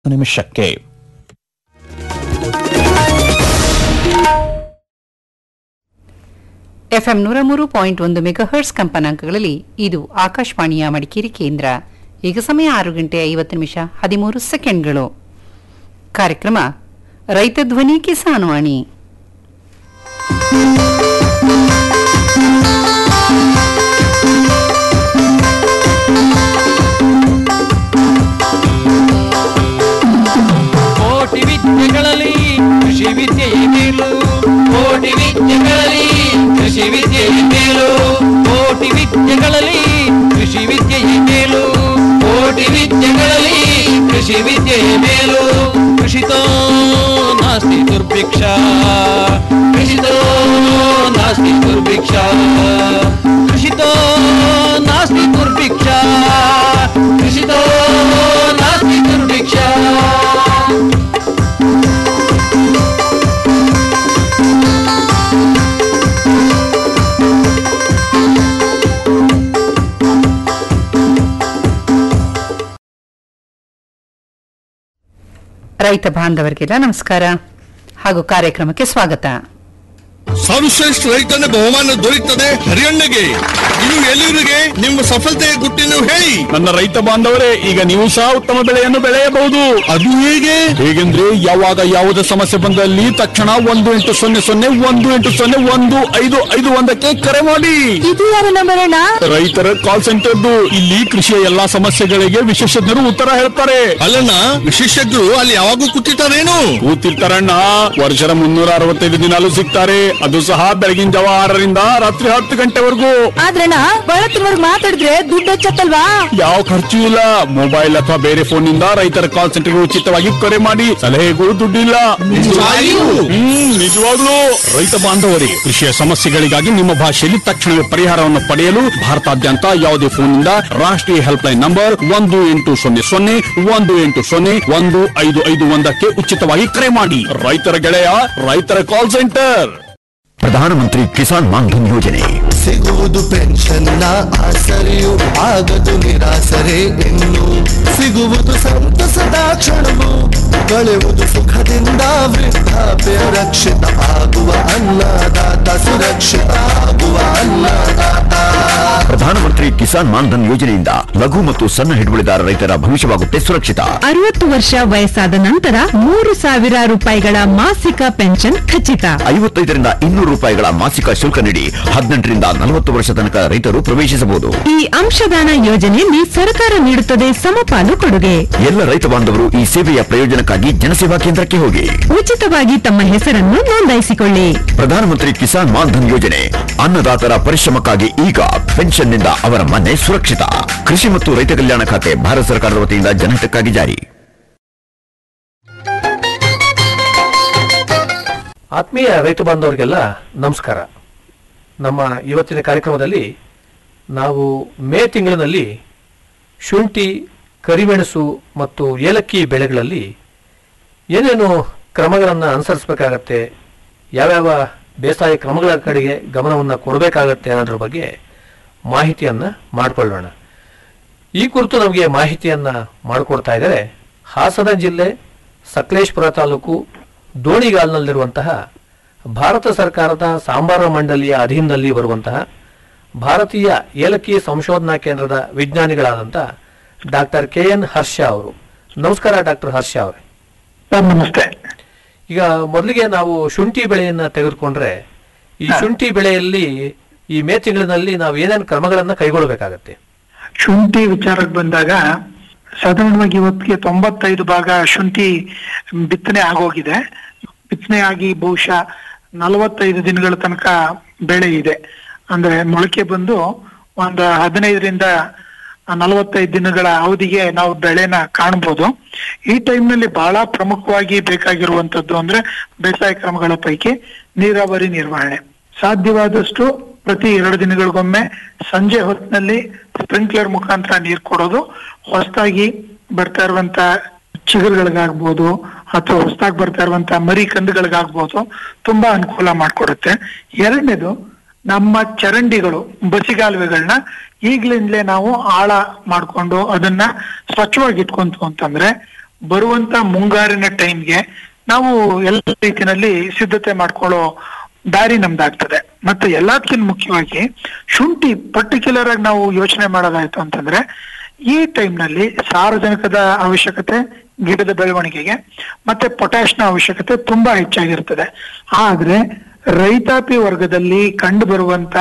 ನಿಮಿಷಕ್ಕೆ ಎಫ್ಎಂ ನೂರ ಮೂರು ಪಾಯಿಂಟ್ ಒಂದು ಮೆಗಾಹರ್ಟ್ಸ್ ಕಂಪನಾಂಕಗಳಲ್ಲಿ ಇದು ಆಕಾಶವಾಣಿಯ ಮಡಿಕೇರಿ ಕೇಂದ್ರ ಈಗ ಸಮಯ ಆರು ಗಂಟೆ ಐವತ್ತು ನಿಮಿಷ ಹದಿಮೂರು ಸೆಕೆಂಡ್ಗಳು ಕಾರ್ಯಕ್ರಮ ರೈತ ಧ್ವನಿ ಕಿಸಾನ್ ವಾಣಿ ಕೋಟಿ ವಿದ್ಯೆಗಳಲ್ಲಿ ಕೃಷಿ ವಿದ್ಯೆಯೇ ಮೇಲು ಕೋಟಿ ವಿದ್ಯೆಗಳಲ್ಲಿ ಕೃಷಿ ವಿದ್ಯೆಯೇ ಮೇಲು ಕೋಟಿ ವಿದ್ಯೆಗಳಲ್ಲಿ ಕೃಷಿ ವಿದ್ಯೆಯೇ ಮೇಲು ಕೋಟಿ ವಿದ್ಯೆಗಳಲ್ಲಿ ಕೃಷಿ ವಿದ್ಯೆಯೇ ಮೇಲು ಕೃಷಿತೋ ನಾಸ್ತಿ ದುರ್ಭಿಕ್ಷ ಕೃಷಿತೋ ನಾಸ್ತಿ ದುರ್ಭಿಕ್ಷ ಕೃಷಿತೋ ನಾಸ್ತಿ ದುರ್ಭಿಕ್ಷ ಕೃಷಿತೋ ನಾಸ್ತಿ ದುರ್ಭಿಕ್ಷ ರೈತ ಬಾಂಧವರಿಗೆಲ್ಲ ನಮಸ್ಕಾರ ಹಾಗೂ ಕಾರ್ಯಕ್ರಮಕ್ಕೆ ಸ್ವಾಗತ ಸರ್ವಶ್ರೇಷ್ಠ ರೈತನ ಬಹುಮಾನ ದೊರೆಯುತ್ತದೆ ಹರಿಯಣ್ಣಗೆ ಇದು ಎಲ್ಲಿವರಿಗೆ ನಿಮ್ಮ ಸಫಲತೆಯ ಗುಟ್ಟಿನ ಹೇಳಿ ನನ್ನ ರೈತ ಬಾಂಧವರೇ ಈಗ ನೀವು ಸಹ ಉತ್ತಮ ಬೆಳೆಯನ್ನು ಬೆಳೆಯಬಹುದು ಅದು ಹೇಗೆ ಹೇಗೆಂದ್ರೆ ಯಾವಾಗ ಯಾವುದೇ ಸಮಸ್ಯೆ ಬಂದಲ್ಲಿ ತಕ್ಷಣ ಒಂದು ಎಂಟು ಸೊನ್ನೆ ಸೊನ್ನೆ ಒಂದು ಎಂಟು ಸೊನ್ನೆ ಒಂದು ಐದು ಐದು ಒಂದಕ್ಕೆ ಕರೆ ಮಾಡಿ ಇದು ಯಾರ ನಂಬರ್ ಅಣ್ಣ ರೈತರ ಕಾಲ್ ಸೆಂಟರ್ದು ಇಲ್ಲಿ ಕೃಷಿಯ ಎಲ್ಲಾ ಸಮಸ್ಯೆಗಳಿಗೆ ವಿಶೇಷಜ್ಞರು ಉತ್ತರ ಹೇಳ್ತಾರೆ ಅಲ್ಲಣ್ಣ ವಿಶೇಷಜ್ಞರು ಅಲ್ಲಿ ಯಾವಾಗೂ ಕೂತಿರ್ತಾರೇನು ಕೂತಿರ್ತಾರಣ್ಣ ವರ್ಷದ ಮುನ್ನೂರ ಅರವತ್ತೈದು ದಿನಾಲು ಸಿಗ್ತಾರೆ ಅದು ಸಹ ಬೆಳಗಿನ ಜಾವ ಆರರಿಂದ ರಾತ್ರಿ ಹತ್ತು ಗಂಟೆವರೆಗೂ ಆದ್ರಣ್ಣ ಬಹಳ ತಿನ್ವರ್ಗ್ ಮಾತಾಡಿದ್ರೆ ದುಡ್ಡು ಹೆಚ್ಚತ್ತಲ್ವಾ ಯಾವ ಖರ್ಚು ಇಲ್ಲ ಮೊಬೈಲ್ ಅಥವಾ ಬೇರೆ ಫೋನ್ ನಿಂದ ರೈತರ ಕಾಲ್ ಸೆಂಟರ್ಗೆ ಉಚಿತವಾಗಿ ಕರೆ ಮಾಡಿ ಸಲಹೆಗಳು ದುಡ್ಡಿಲ್ಲ ನಿಜವಾಗಿಯೂ? ಹ್ಮ್ ನಿಜವಾಗ್ಲೂ ರೈತ ಬಾಂಧವರಿಗೆ ಕೃಷಿಯ ಸಮಸ್ಯೆಗಳಿಗಾಗಿ ನಿಮ್ಮ ಭಾಷೆಯಲ್ಲಿ ತಕ್ಷಣವೇ ಪರಿಹಾರವನ್ನು ಪಡೆಯಲು ಭಾರತಾದ್ಯಂತ ಯಾವುದೇ ಫೋನ್ನಿಂದ ರಾಷ್ಟ್ರೀಯ ಹೆಲ್ಪ್ ಲೈನ್ ನಂಬರ್ ಒಂದು ಎಂಟು ಸೊನ್ನೆ ಸೊನ್ನೆ ಒಂದು ಎಂಟು ಸೊನ್ನೆ ಒಂದು ಐದು ಐದು ಒಂದಕ್ಕೆ ಉಚಿತವಾಗಿ ಕರೆ ಮಾಡಿ ರೈತರ ಗೆಳೆಯ ರೈತರ ಕಾಲ್ ಸೆಂಟರ್ ಪ್ರಧಾನಮಂತ್ರಿ ಕಿಸಾನ್ ಮಾನ್ಧನ್ ಯೋಜನೆ ಸಿಗುವುದು ಪೆನ್ಷನ್ನ ಆಸರೆಯು ಆಗದು ನಿರಾಸರೆ ಇನ್ನು ಸಿಗುವುದು ಸಂತಸದ ಕ್ಷಣವು ಕಳೆಯುವುದು ಸುಖದಿಂದ ವೃದ್ಧಾಪ್ಯ ರಕ್ಷಿತ ಆಗುವ ಅನ್ನದಾತ ಸುರಕ್ಷಿತ ಆಗುವ ಅನ್ನದಾತ ಪ್ರಧಾನಮಂತ್ರಿ ಕಿಸಾನ್ ಮಾನ್ಧನ್ ಯೋಜನೆಯಿಂದ ಲಘು ಮತ್ತು ಸಣ್ಣ ಹಿಡುವಳಿದಾರ ರೈತರ ಭವಿಷ್ಯವಾಗುತ್ತೆ ಸುರಕ್ಷಿತ ಅರವತ್ತು ವರ್ಷ ವಯಸ್ಸಾದ ನಂತರ ಮೂರು ಸಾವಿರ ರೂಪಾಯಿಗಳ ಮಾಸಿಕ ಪೆನ್ಷನ್ ಖಚಿತ ಐವತ್ತೈದರಿಂದ ಇನ್ನೂರು ರೂಪಾಯಿಗಳ ಮಾಸಿಕ ಶುಲ್ಕ ನೀಡಿ ಹದಿನೆಂಟರಿಂದ ನಲವತ್ತು ವರ್ಷ ತನಕ ರೈತರು ಪ್ರವೇಶಿಸಬಹುದು ಈ ಅಂಶದಾನ ಯೋಜನೆಯಲ್ಲಿ ಸರ್ಕಾರ ನೀಡುತ್ತದೆ ಸಮಪಾಲು ಕೊಡುಗೆ ಎಲ್ಲ ರೈತ ಬಾಂಧವರು ಈ ಸೇವೆಯ ಪ್ರಯೋಜನಕ್ಕಾಗಿ ಜನಸೇವಾ ಕೇಂದ್ರಕ್ಕೆ ಹೋಗಿ ಉಚಿತವಾಗಿ ತಮ್ಮ ಹೆಸರನ್ನು ನೋಂದಾಯಿಸಿಕೊಳ್ಳಿ ಪ್ರಧಾನಮಂತ್ರಿ ಕಿಸಾನ್ ಮಾನ್ಧನ್ ಯೋಜನೆ ಅನ್ನದಾತರ ಪರಿಶ್ರಮಕ್ಕಾಗಿ ಈಗ ಪೆನ್ಷನ್ನಿಂದ ಅವರ ಮನೆ ಸುರಕ್ಷಿತ ಕೃಷಿ ಮತ್ತು ರೈತ ಕಲ್ಯಾಣ ಖಾತೆ ಭಾರತ ಸರ್ಕಾರದ ವತಿಯಿಂದ ಜನಹಿತಕ್ಕಾಗಿ ಜಾರಿ ಆತ್ಮೀಯ ರೈತ ಬಾಂಧವರಿಗೆಲ್ಲ ನಮಸ್ಕಾರ ನಮ್ಮ ಇವತ್ತಿನ ಕಾರ್ಯಕ್ರಮದಲ್ಲಿ ನಾವು ಮೇ ತಿಂಗಳಿನಲ್ಲಿ ಶುಂಠಿ ಕರಿಮೆಣಸು ಮತ್ತು ಏಲಕ್ಕಿ ಬೆಳೆಗಳಲ್ಲಿ ಏನೇನು ಕ್ರಮಗಳನ್ನು ಅನುಸರಿಸಬೇಕಾಗತ್ತೆ ಯಾವ್ಯಾವ ಬೇಸಾಯ ಕ್ರಮಗಳ ಕಡೆಗೆ ಗಮನವನ್ನು ಕೊಡಬೇಕಾಗತ್ತೆ ಅನ್ನೋದ್ರ ಬಗ್ಗೆ ಮಾಹಿತಿಯನ್ನು ಮಾಡಿಕೊಳ್ಳೋಣ ಈ ಕುರಿತು ನಮಗೆ ಮಾಹಿತಿಯನ್ನು ಮಾಡಿಕೊಡ್ತಾ ಇದ್ದಾರೆ ಹಾಸನ ಜಿಲ್ಲೆ ಸಕಲೇಶ್ಪುರ ತಾಲೂಕು ದೋಣಿಗಾಲ್ನಲ್ಲಿರುವಂತಹ ಭಾರತ ಸರ್ಕಾರದ ಸಾಂಬಾರ ಮಂಡಳಿಯ ಅಧೀನದಲ್ಲಿ ಬರುವಂತಹ ಭಾರತೀಯ ಏಲಕ್ಕಿ ಸಂಶೋಧನಾ ಕೇಂದ್ರದ ವಿಜ್ಞಾನಿಗಳಾದಂಥ ಡಾಕ್ಟರ್ ಕೆ ಎನ್ ಹರ್ಷ ಅವರು ನಮಸ್ಕಾರ ಡಾಕ್ಟರ್ ಹರ್ಷ ಅವರೇ ನಮಸ್ತೆ ಈಗ ಮೊದಲಿಗೆ ನಾವು ಶುಂಠಿ ಬೆಳೆಯನ್ನ ತೆಗೆದುಕೊಂಡ್ರೆ ಈ ಶುಂಠಿ ಬೆಳೆಯಲ್ಲಿ ಈ ಮೇ ತಿಂಗಳಿನಲ್ಲಿ ನಾವು ಏನೇನು ಕ್ರಮಗಳನ್ನ ಕೈಗೊಳ್ಳಬೇಕಾಗತ್ತೆ ಶುಂಠಿ ವಿಚಾರಕ್ಕೆ ಬಂದಾಗ ಸಾಧಾರಣವಾಗಿ ಇವತ್ತಿಗೆ ತೊಂಬತ್ತೈದು ಭಾಗ ಶುಂಠಿ ಬಿತ್ತನೆ ಆಗೋಗಿದೆ ಬಿತ್ತನೆ ಆಗಿ ಬಹುಶಃ ನಲವತ್ತೈದು ದಿನಗಳ ತನಕ ಬೆಳೆ ಇದೆ ಅಂದ್ರೆ ಮೊಳಕೆ ಬಂದು ಒಂದು ಹದಿನೈದರಿಂದ ನಲವತ್ತೈದು ದಿನಗಳ ಅವಧಿಗೆ ನಾವು ಬೆಳೆನ ಕಾಣ್ಬೋದು ಈ ಟೈಮ್ನಲ್ಲಿ ಬಹಳ ಪ್ರಮುಖವಾಗಿ ಬೇಕಾಗಿರುವಂತದ್ದು ಅಂದ್ರೆ ಬೇಸಾಯ ಕ್ರಮಗಳ ಪೈಕಿ ನೀರಾವರಿ ನಿರ್ವಹಣೆ ಸಾಧ್ಯವಾದಷ್ಟು ಪ್ರತಿ ಎರಡು ದಿನಗಳಿಗೊಮ್ಮೆ ಸಂಜೆ ಹೊತ್ತಿನಲ್ಲಿ ಸ್ಪ್ರಿಂಕ್ಲರ್ ಮುಖಾಂತರ ನೀರು ಕೊಡೋದು ಹೊಸದಾಗಿ ಬರ್ತಾ ಇರುವಂತ ಚಿಗುರುಗಳಿಗಾಗ್ಬೋದು ಅಥವಾ ಹೊಸದಾಗಿ ಬರ್ತಾ ಇರುವಂತ ಮರಿ ಕಂದುಗಳಿಗಾಗ್ಬೋದು ತುಂಬಾ ಅನುಕೂಲ ಮಾಡ್ಕೊಡುತ್ತೆ ಎರಡನೇದು ನಮ್ಮ ಚರಂಡಿಗಳು ಬಸಿಗಾಲುವೆಗಳನ್ನ ಈಗ್ಲಿಂದಲೇ ನಾವು ಆಳ ಮಾಡ್ಕೊಂಡು ಅದನ್ನ ಸ್ವಚ್ಛವಾಗಿ ಇಟ್ಕೊಂತು ಅಂತಂದ್ರೆ ಬರುವಂತ ಮುಂಗಾರಿನ ಟೈಮ್ಗೆ ನಾವು ಎಲ್ಲ ರೀತಿನಲ್ಲಿ ಸಿದ್ಧತೆ ಮಾಡ್ಕೊಳ್ಳೋ ದಾರಿ ನಮ್ದಾಗ್ತದೆ ಮತ್ತೆ ಎಲ್ಲದಕ್ಕಿಂತ ಮುಖ್ಯವಾಗಿ ಶುಂಠಿ ಪರ್ಟಿಕ್ಯುಲರ್ ಆಗಿ ನಾವು ಯೋಚನೆ ಮಾಡೋದಾಯ್ತು ಅಂತಂದ್ರೆ ಈ time ನಲ್ಲಿ ಸಾರಜನಕದ ಅವಶ್ಯಕತೆ ಗಿಡದ ಬೆಳವಣಿಗೆಗೆ ಮತ್ತೆ ಪೊಟ್ಯಾಶ್ನ ಅವಶ್ಯಕತೆ ತುಂಬಾ ಹೆಚ್ಚಾಗಿರ್ತದೆ ಆದ್ರೆ ರೈತಾಪಿ ವರ್ಗದಲ್ಲಿ ಕಂಡು ಬರುವಂತ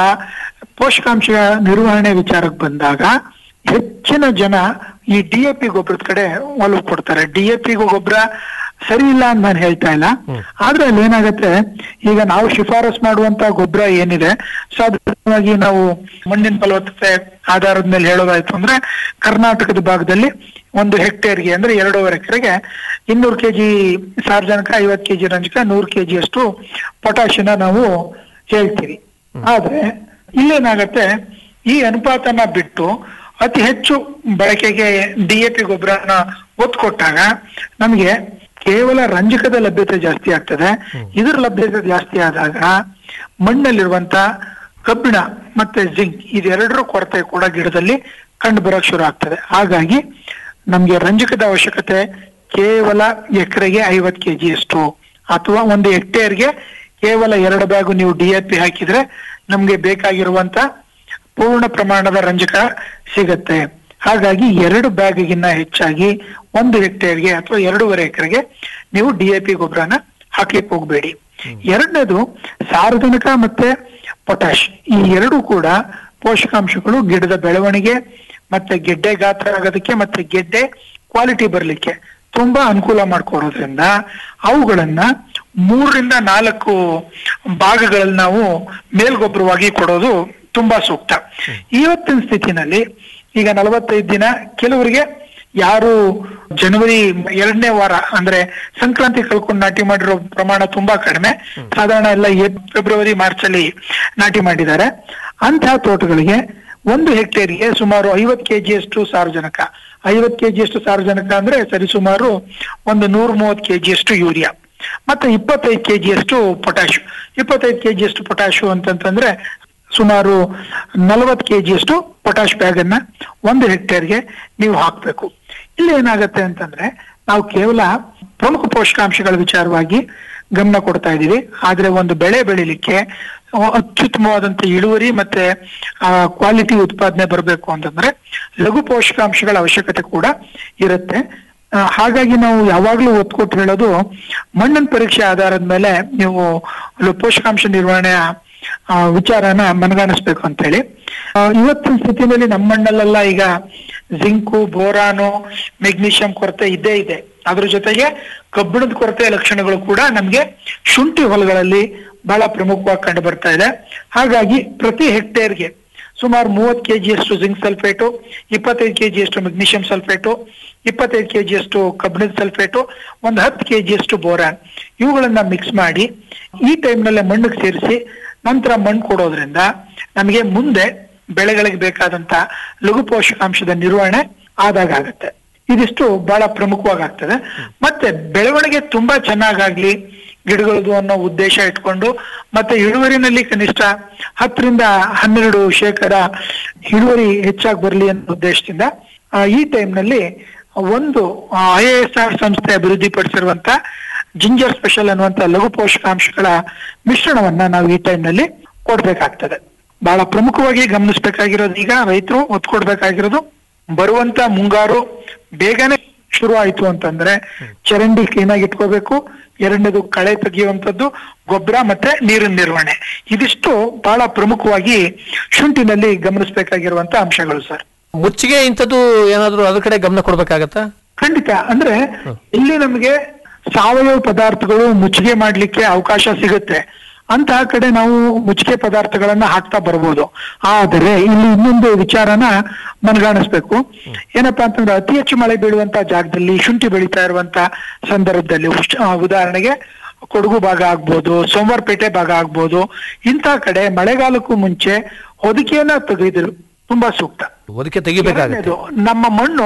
ಪೋಷಕಾಂಶ ನಿರ್ವಹಣೆ ವಿಚಾರಕ್ಕೆ ಬಂದಾಗ ಹೆಚ್ಚಿನ ಜನ ಈ ಡಿ ಎ ಪಿ ಗೊಬ್ಬರದ ಕಡೆ ಒಲವು ಕೊಡ್ತಾರೆ ಡಿ ಎ ಪಿ ಗೊಬ್ಬರ ಸರಿ ಇಲ್ಲ ಅಂತ ನಾನು ಹೇಳ್ತಾ ಇಲ್ಲ ಆದ್ರೆ ಅಲ್ಲಿ ಏನಾಗತ್ತೆ ಈಗ ನಾವು ಶಿಫಾರಸ್ ಮಾಡುವಂತ ಗೊಬ್ಬರ ಏನಿದೆ ಸಾಧಾರಣವಾಗಿ ನಾವು ಮಣ್ಣಿನ ಫಲವತ್ತತೆ ಆಧಾರದ ಮೇಲೆ ಹೇಳೋದಾಯ್ತು ಅಂದ್ರೆ ಕರ್ನಾಟಕದ ಭಾಗದಲ್ಲಿ ಒಂದು ಹೆಕ್ಟೇರ್ಗೆ ಅಂದ್ರೆ ಎರಡೂವರೆ ಎಕರೆಗೆ ಇನ್ನೂರು ಕೆಜಿ ಸಾರ್ವಜನಿಕ ಐವತ್ತು ಕೆಜಿ ರಂಜಕ ನೂರು ಕೆಜಿ ಅಷ್ಟು ಪೊಟ್ಯಾಶಿನ ನಾವು ಹೇಳ್ತೀವಿ ಆದ್ರೆ ಇಲ್ಲೇನಾಗತ್ತೆ ಈ ಅನುಪಾತನ ಬಿಟ್ಟು ಅತಿ ಹೆಚ್ಚು ಬಳಕೆಗೆ ಡಿ ಎ ಪಿ ಗೊಬ್ಬರನ ಒತ್ತು ಕೊಟ್ಟಾಗ ನಮಗೆ ಕೇವಲ ರಂಜಕದ ಲಭ್ಯತೆ ಜಾಸ್ತಿ ಆಗ್ತದೆ ಇದರ ಲಭ್ಯತೆ ಜಾಸ್ತಿ ಆದಾಗ ಮಣ್ಣಲ್ಲಿರುವಂತ ಕಬ್ಬಿಣ ಮತ್ತೆ ಜಿಂಕ್ ಇದೆರಡರ ಕೊರತೆ ಕೂಡ ಗಿಡದಲ್ಲಿ ಕಂಡು ಬರಕ್ ಶುರು ಆಗ್ತದೆ ಹಾಗಾಗಿ ನಮ್ಗೆ ರಂಜಕದ ಅವಶ್ಯಕತೆ ಕೇವಲ ಎಕರೆಗೆ ಐವತ್ ಕೆಜಿ ಅಷ್ಟು ಅಥವಾ ಒಂದು ಹೆಕ್ಟೇರ್ಗೆ ಕೇವಲ ಎರಡು ಬ್ಯಾಗು ನೀವು ಡಿ ಎ ಪಿ ಹಾಕಿದ್ರೆ ನಮ್ಗೆ ಬೇಕಾಗಿರುವಂತ ಪೂರ್ಣ ಪ್ರಮಾಣದ ರಂಜಕ ಸಿಗತ್ತೆ ಹಾಗಾಗಿ ಎರಡು ಬ್ಯಾಗಿಗಿನ್ನ ಹೆಚ್ಚಾಗಿ ಒಂದು ಹೆಕ್ಟೇರ್ಗೆ ಅಥವಾ ಎರಡೂವರೆ ಎಕರೆಗೆ ನೀವು ಡಿ ಎ ಪಿ ಗೊಬ್ಬರನ ಹಾಕ್ಲಿಕ್ಕೆ ಹೋಗ್ಬೇಡಿ ಎರಡನೇದು ಸಾರಜನಕ ಮತ್ತೆ ಪೊಟ್ಯಾಶ್ ಈ ಎರಡು ಕೂಡ ಪೋಷಕಾಂಶಗಳು ಗಿಡದ ಬೆಳವಣಿಗೆ ಮತ್ತೆ ಗೆಡ್ಡೆ ಗಾತ್ರ ಆಗೋದಕ್ಕೆ ಮತ್ತೆ ಗೆಡ್ಡೆ ಕ್ವಾಲಿಟಿ ಬರ್ಲಿಕ್ಕೆ ತುಂಬಾ ಅನುಕೂಲ ಮಾಡ್ಕೊಡೋದ್ರಿಂದ ಅವುಗಳನ್ನ ಮೂರರಿಂದ ನಾಲ್ಕು ಭಾಗಗಳಲ್ಲಿ ನಾವು ಮೇಲ್ಗೊಬ್ಬರವಾಗಿ ಕೊಡೋದು ತುಂಬಾ ಸೂಕ್ತ ಇವತ್ತಿನ ಸ್ಥಿತಿನಲ್ಲಿ ಈಗ ನಲವತ್ತೈದು ದಿನ ಕೆಲವರಿಗೆ ಯಾರು ಜನವರಿ ಎರಡನೇ ವಾರ ಅಂದ್ರೆ ಸಂಕ್ರಾಂತಿ ಕಳ್ಕೊಂಡು ನಾಟಿ ಮಾಡಿರೋ ಪ್ರಮಾಣ ತುಂಬಾ ಕಡಿಮೆ ಸಾಧಾರಣ ಎಲ್ಲ ಏಪ್- ಫೆಬ್ರವರಿ ಮಾರ್ಚ್ ಅಲ್ಲಿ ನಾಟಿ ಮಾಡಿದ್ದಾರೆ ಅಂತಹ ತೋಟಗಳಿಗೆ ಒಂದು ಹೆಕ್ಟೇರ್ಗೆ ಸುಮಾರು ಐವತ್ ಕೆಜಿಯಷ್ಟು ಸಾರಜನಕ ಐವತ್ ಕೆಜಿಯಷ್ಟು ಸಾರಜನಕ ಅಂದ್ರೆ ಸರಿಸುಮಾರು ಒಂದು ನೂರ ಮೂವತ್ ಕೆಜಿಯಷ್ಟು ಯೂರಿಯಾ ಮತ್ತೆ ಇಪ್ಪತ್ತೈದು ಕೆಜಿಯಷ್ಟು ಪೊಟ್ಯಾಶು ಇಪ್ಪತ್ತೈದು ಕೆಜಿಯಷ್ಟು ಪೊಟ್ಯಾಶು ಅಂತಂತಂದ್ರೆ ಸುಮಾರು ನಲವತ್ತು ಕೆಜಿಯಷ್ಟು ಪೊಟ್ಯಾಶ್ ಬ್ಯಾಗ್ ಅನ್ನ ಒಂದು ಹೆಕ್ಟೇರ್ಗೆ ನೀವು ಹಾಕ್ಬೇಕು ಇಲ್ಲಿ ಏನಾಗತ್ತೆ ಅಂತಂದ್ರೆ ನಾವು ಕೇವಲ ಪ್ರಮುಖ ಪೋಷಕಾಂಶಗಳ ವಿಚಾರವಾಗಿ ಗಮನ ಕೊಡ್ತಾ ಇದೀವಿ ಆದ್ರೆ ಒಂದು ಬೆಳೆ ಬೆಳಿಲಿಕ್ಕೆ ಅಹ್, ಅತ್ಯುತ್ತಮವಾದಂತ ಇಳುವರಿ ಮತ್ತೆ ಕ್ವಾಲಿಟಿ ಉತ್ಪಾದನೆ ಬರಬೇಕು ಅಂತಂದ್ರೆ ಲಘು ಪೋಷಕಾಂಶಗಳ ಅವಶ್ಯಕತೆ ಕೂಡ ಇರುತ್ತೆ ಆ, ಹಾಗಾಗಿ ನಾವು ಯಾವಾಗ್ಲೂ ಒತ್ತು ಕೊಟ್ಟು ಹೇಳೋದು ಮಣ್ಣಿನ ಪರೀಕ್ಷೆ ಆಧಾರದ ಮೇಲೆ ನೀವು ಲ- ಪೋಷಕಾಂಶ ನಿರ್ವಹಣೆಯ ಆ, ವಿಚಾರನ ಮನಗಾಣಿಸ್ಬೇಕು ಅಂತ ಹೇಳಿ ಆ, ಇವತ್ತಿನ ಸ್ಥಿತಿನಲ್ಲಿ ನಮ್ಮ ಮಣ್ಣಲ್ಲೆಲ್ಲ ಈಗ ಜಿಂಕು ಬೋರಾನು ಮೆಗ್ನೀಷಿಯಂ ಕೊರತೆ ಇದ್ದೇ ಇದೆ ಅದ್ರ ಜೊತೆಗೆ ಕಬ್ಬಿಣದ ಕೊರತೆ ಲಕ್ಷಣಗಳು ಕೂಡ ನಮ್ಗೆ ಶುಂಠಿ ಹೊಲಗಳಲ್ಲಿ ಬಹಳ ಪ್ರಮುಖವಾಗಿ ಕಂಡು ಬರ್ತಾ ಇದೆ ಹಾಗಾಗಿ ಪ್ರತಿ ಹೆಕ್ಟೇರ್ಗೆ ಸುಮಾರು ಮೂವತ್ತು ಕೆಜಿಯಷ್ಟು ಜಿಂಕ್ ಸಲ್ಫೇಟು ಇಪ್ಪತ್ತೈದು ಕೆಜಿಯಷ್ಟು ಮೆಗ್ನೀಷಿಯಂ ಸಲ್ಫೇಟು ಇಪ್ಪತ್ತೈದು ಕೆಜಿಯಷ್ಟು ಕಬ್ಬಿಣದ ಸಲ್ಫೇಟು ಒಂದು ಹತ್ತು ಕೆಜಿಯಷ್ಟು ಬೋರಾನ್ ಇವುಗಳನ್ನ ಮಿಕ್ಸ್ ಮಾಡಿ ಈ ಟೈಮ್ನಲ್ಲೇ ಮಣ್ಣಿಗೆ ಸೇರಿಸಿ ನಂತರ ಮಣ್ಣು ಕೊಡೋದ್ರಿಂದ ನಮಗೆ ಮುಂದೆ ಬೆಳೆಗಳಿಗೆ ಬೇಕಾದಂತ ಲಘು ಪೋಷಕಾಂಶದ ನಿರ್ವಹಣೆ ಆದಾಗ ಆಗತ್ತೆ ಇದಿಷ್ಟು ಬಹಳ ಪ್ರಮುಖವಾಗಿ ಆಗ್ತದೆ ಮತ್ತೆ ಬೆಳವಣಿಗೆ ತುಂಬಾ ಚೆನ್ನಾಗಾಗ್ಲಿ ಗಿಡಗಳದು ಅನ್ನೋ ಉದ್ದೇಶ ಇಟ್ಕೊಂಡು ಮತ್ತೆ ಇಳುವರಿನಲ್ಲಿ ಕನಿಷ್ಠ ಹತ್ತರಿಂದ ಹನ್ನೆರಡು ಶೇಕಡ ಇಳುವರಿ ಹೆಚ್ಚಾಗಿ ಬರಲಿ ಅನ್ನೋ ಉದ್ದೇಶದಿಂದ ಆ, ಈ ಟೈಮ್ನಲ್ಲಿ ಒಂದು ಐ ಎಸ್ ಆರ್ ಸಂಸ್ಥೆ ಅಭಿವೃದ್ಧಿಪಡಿಸಿರುವಂತ ಜಿಂಜರ್ ಸ್ಪೆಷಲ್ ಅನ್ನುವಂತ ಲಘು ಪೋಷಕಾಂಶಗಳ ಮಿಶ್ರಣವನ್ನ ನಾವು ಈ ಟೈಮ್ನಲ್ಲಿ ಕೊಡ್ಬೇಕಾಗ್ತದೆ ಬಹಳ ಪ್ರಮುಖವಾಗಿ ಗಮನಿಸಬೇಕಾಗಿರೋದು ಈಗ ರೈತರು ಒತ್ತು ಕೊಡ್ಬೇಕಾಗಿರೋದು ಬರುವಂತ ಮುಂಗಾರು ಬೇಗನೆ ಶುರು ಆಯ್ತು ಅಂತಂದ್ರೆ ಚರಂಡಿ ಕ್ಲೀನ್ ಆಗಿ ಇಟ್ಕೋಬೇಕು ಎರಡನೇದು ಕಳೆ ತೆಗೆಯುವಂತದ್ದು ಗೊಬ್ಬರ ಮತ್ತೆ ನೀರಿನ ನಿರ್ವಹಣೆ ಇದಿಷ್ಟು ಬಹಳ ಪ್ರಮುಖವಾಗಿ ಶುಂಠಿನಲ್ಲಿ ಗಮನಿಸಬೇಕಾಗಿರುವಂತ ಅಂಶಗಳು ಸರ್ ಮುಚ್ಚಿಗೆ ಇಂಥದ್ದು ಏನಾದ್ರು ಅದ್ರ ಕಡೆ ಗಮನ ಕೊಡ್ಬೇಕಾಗತ್ತಾ ಖಂಡಿತ ಅಂದ್ರೆ ಇಲ್ಲಿ ನಮಗೆ ಸಾವಯವ ಪದಾರ್ಥಗಳು ಮುಚ್ಚಿಗೆ ಮಾಡ್ಲಿಕ್ಕೆ ಅವಕಾಶ ಸಿಗುತ್ತೆ ಅಂತಹ ಕಡೆ ನಾವು ಮುಚ್ಚಿಗೆ ಪದಾರ್ಥಗಳನ್ನ ಹಾಕ್ತಾ ಬರ್ಬೋದು ಆದರೆ ಇಲ್ಲಿ ಇನ್ನೊಂದು ವಿಚಾರನ ಮನಗಾಣಿಸ್ಬೇಕು ಏನಪ್ಪಾ ಅಂತಂದ್ರೆ ಅತಿ ಹೆಚ್ಚು ಮಳೆ ಬೀಳುವಂತ ಜಾಗದಲ್ಲಿ ಶುಂಠಿ ಬೆಳೀತಾ ಇರುವಂತ ಸಂದರ್ಭದಲ್ಲಿ ಉಶ್- ಆ, ಉದಾಹರಣೆಗೆ ಕೊಡಗು ಭಾಗ ಆಗ್ಬೋದು ಸೋಮವಾರಪೇಟೆ ಭಾಗ ಆಗ್ಬೋದು ಇಂತಹ ಕಡೆ ಮಳೆಗಾಲಕ್ಕೂ ಮುಂಚೆ ಹೊದಿಕೆಯನ್ನ ತೆಗೆದ್ರು ತುಂಬಾ ಸೂಕ್ತ ಒದಕೆ ತೆಗಿಬೇಕಾಗತ್ತೆ ಎರಡನೇದು, ನಮ್ಮ ಮಣ್ಣು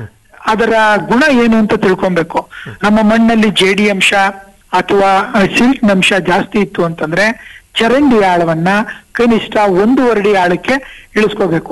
ಅದರ ಗುಣ ಏನು ಅಂತ ತಿಳ್ಕೊಬೇಕು ನಮ್ಮ ಮಣ್ಣಲ್ಲಿ ಜೇಡಿ ಅಂಶ ಅಥವಾ ಸಿಲ್ಕ್ ಅಂಶ ಜಾಸ್ತಿ ಇತ್ತು ಅಂತಂದ್ರೆ ಚರಂಡಿ ಆಳವನ್ನ ಕನಿಷ್ಠ ಒಂದೂವರೆ ಅಡಿ ಆಳಕ್ಕೆ ಇಳಿಸ್ಕೋಬೇಕು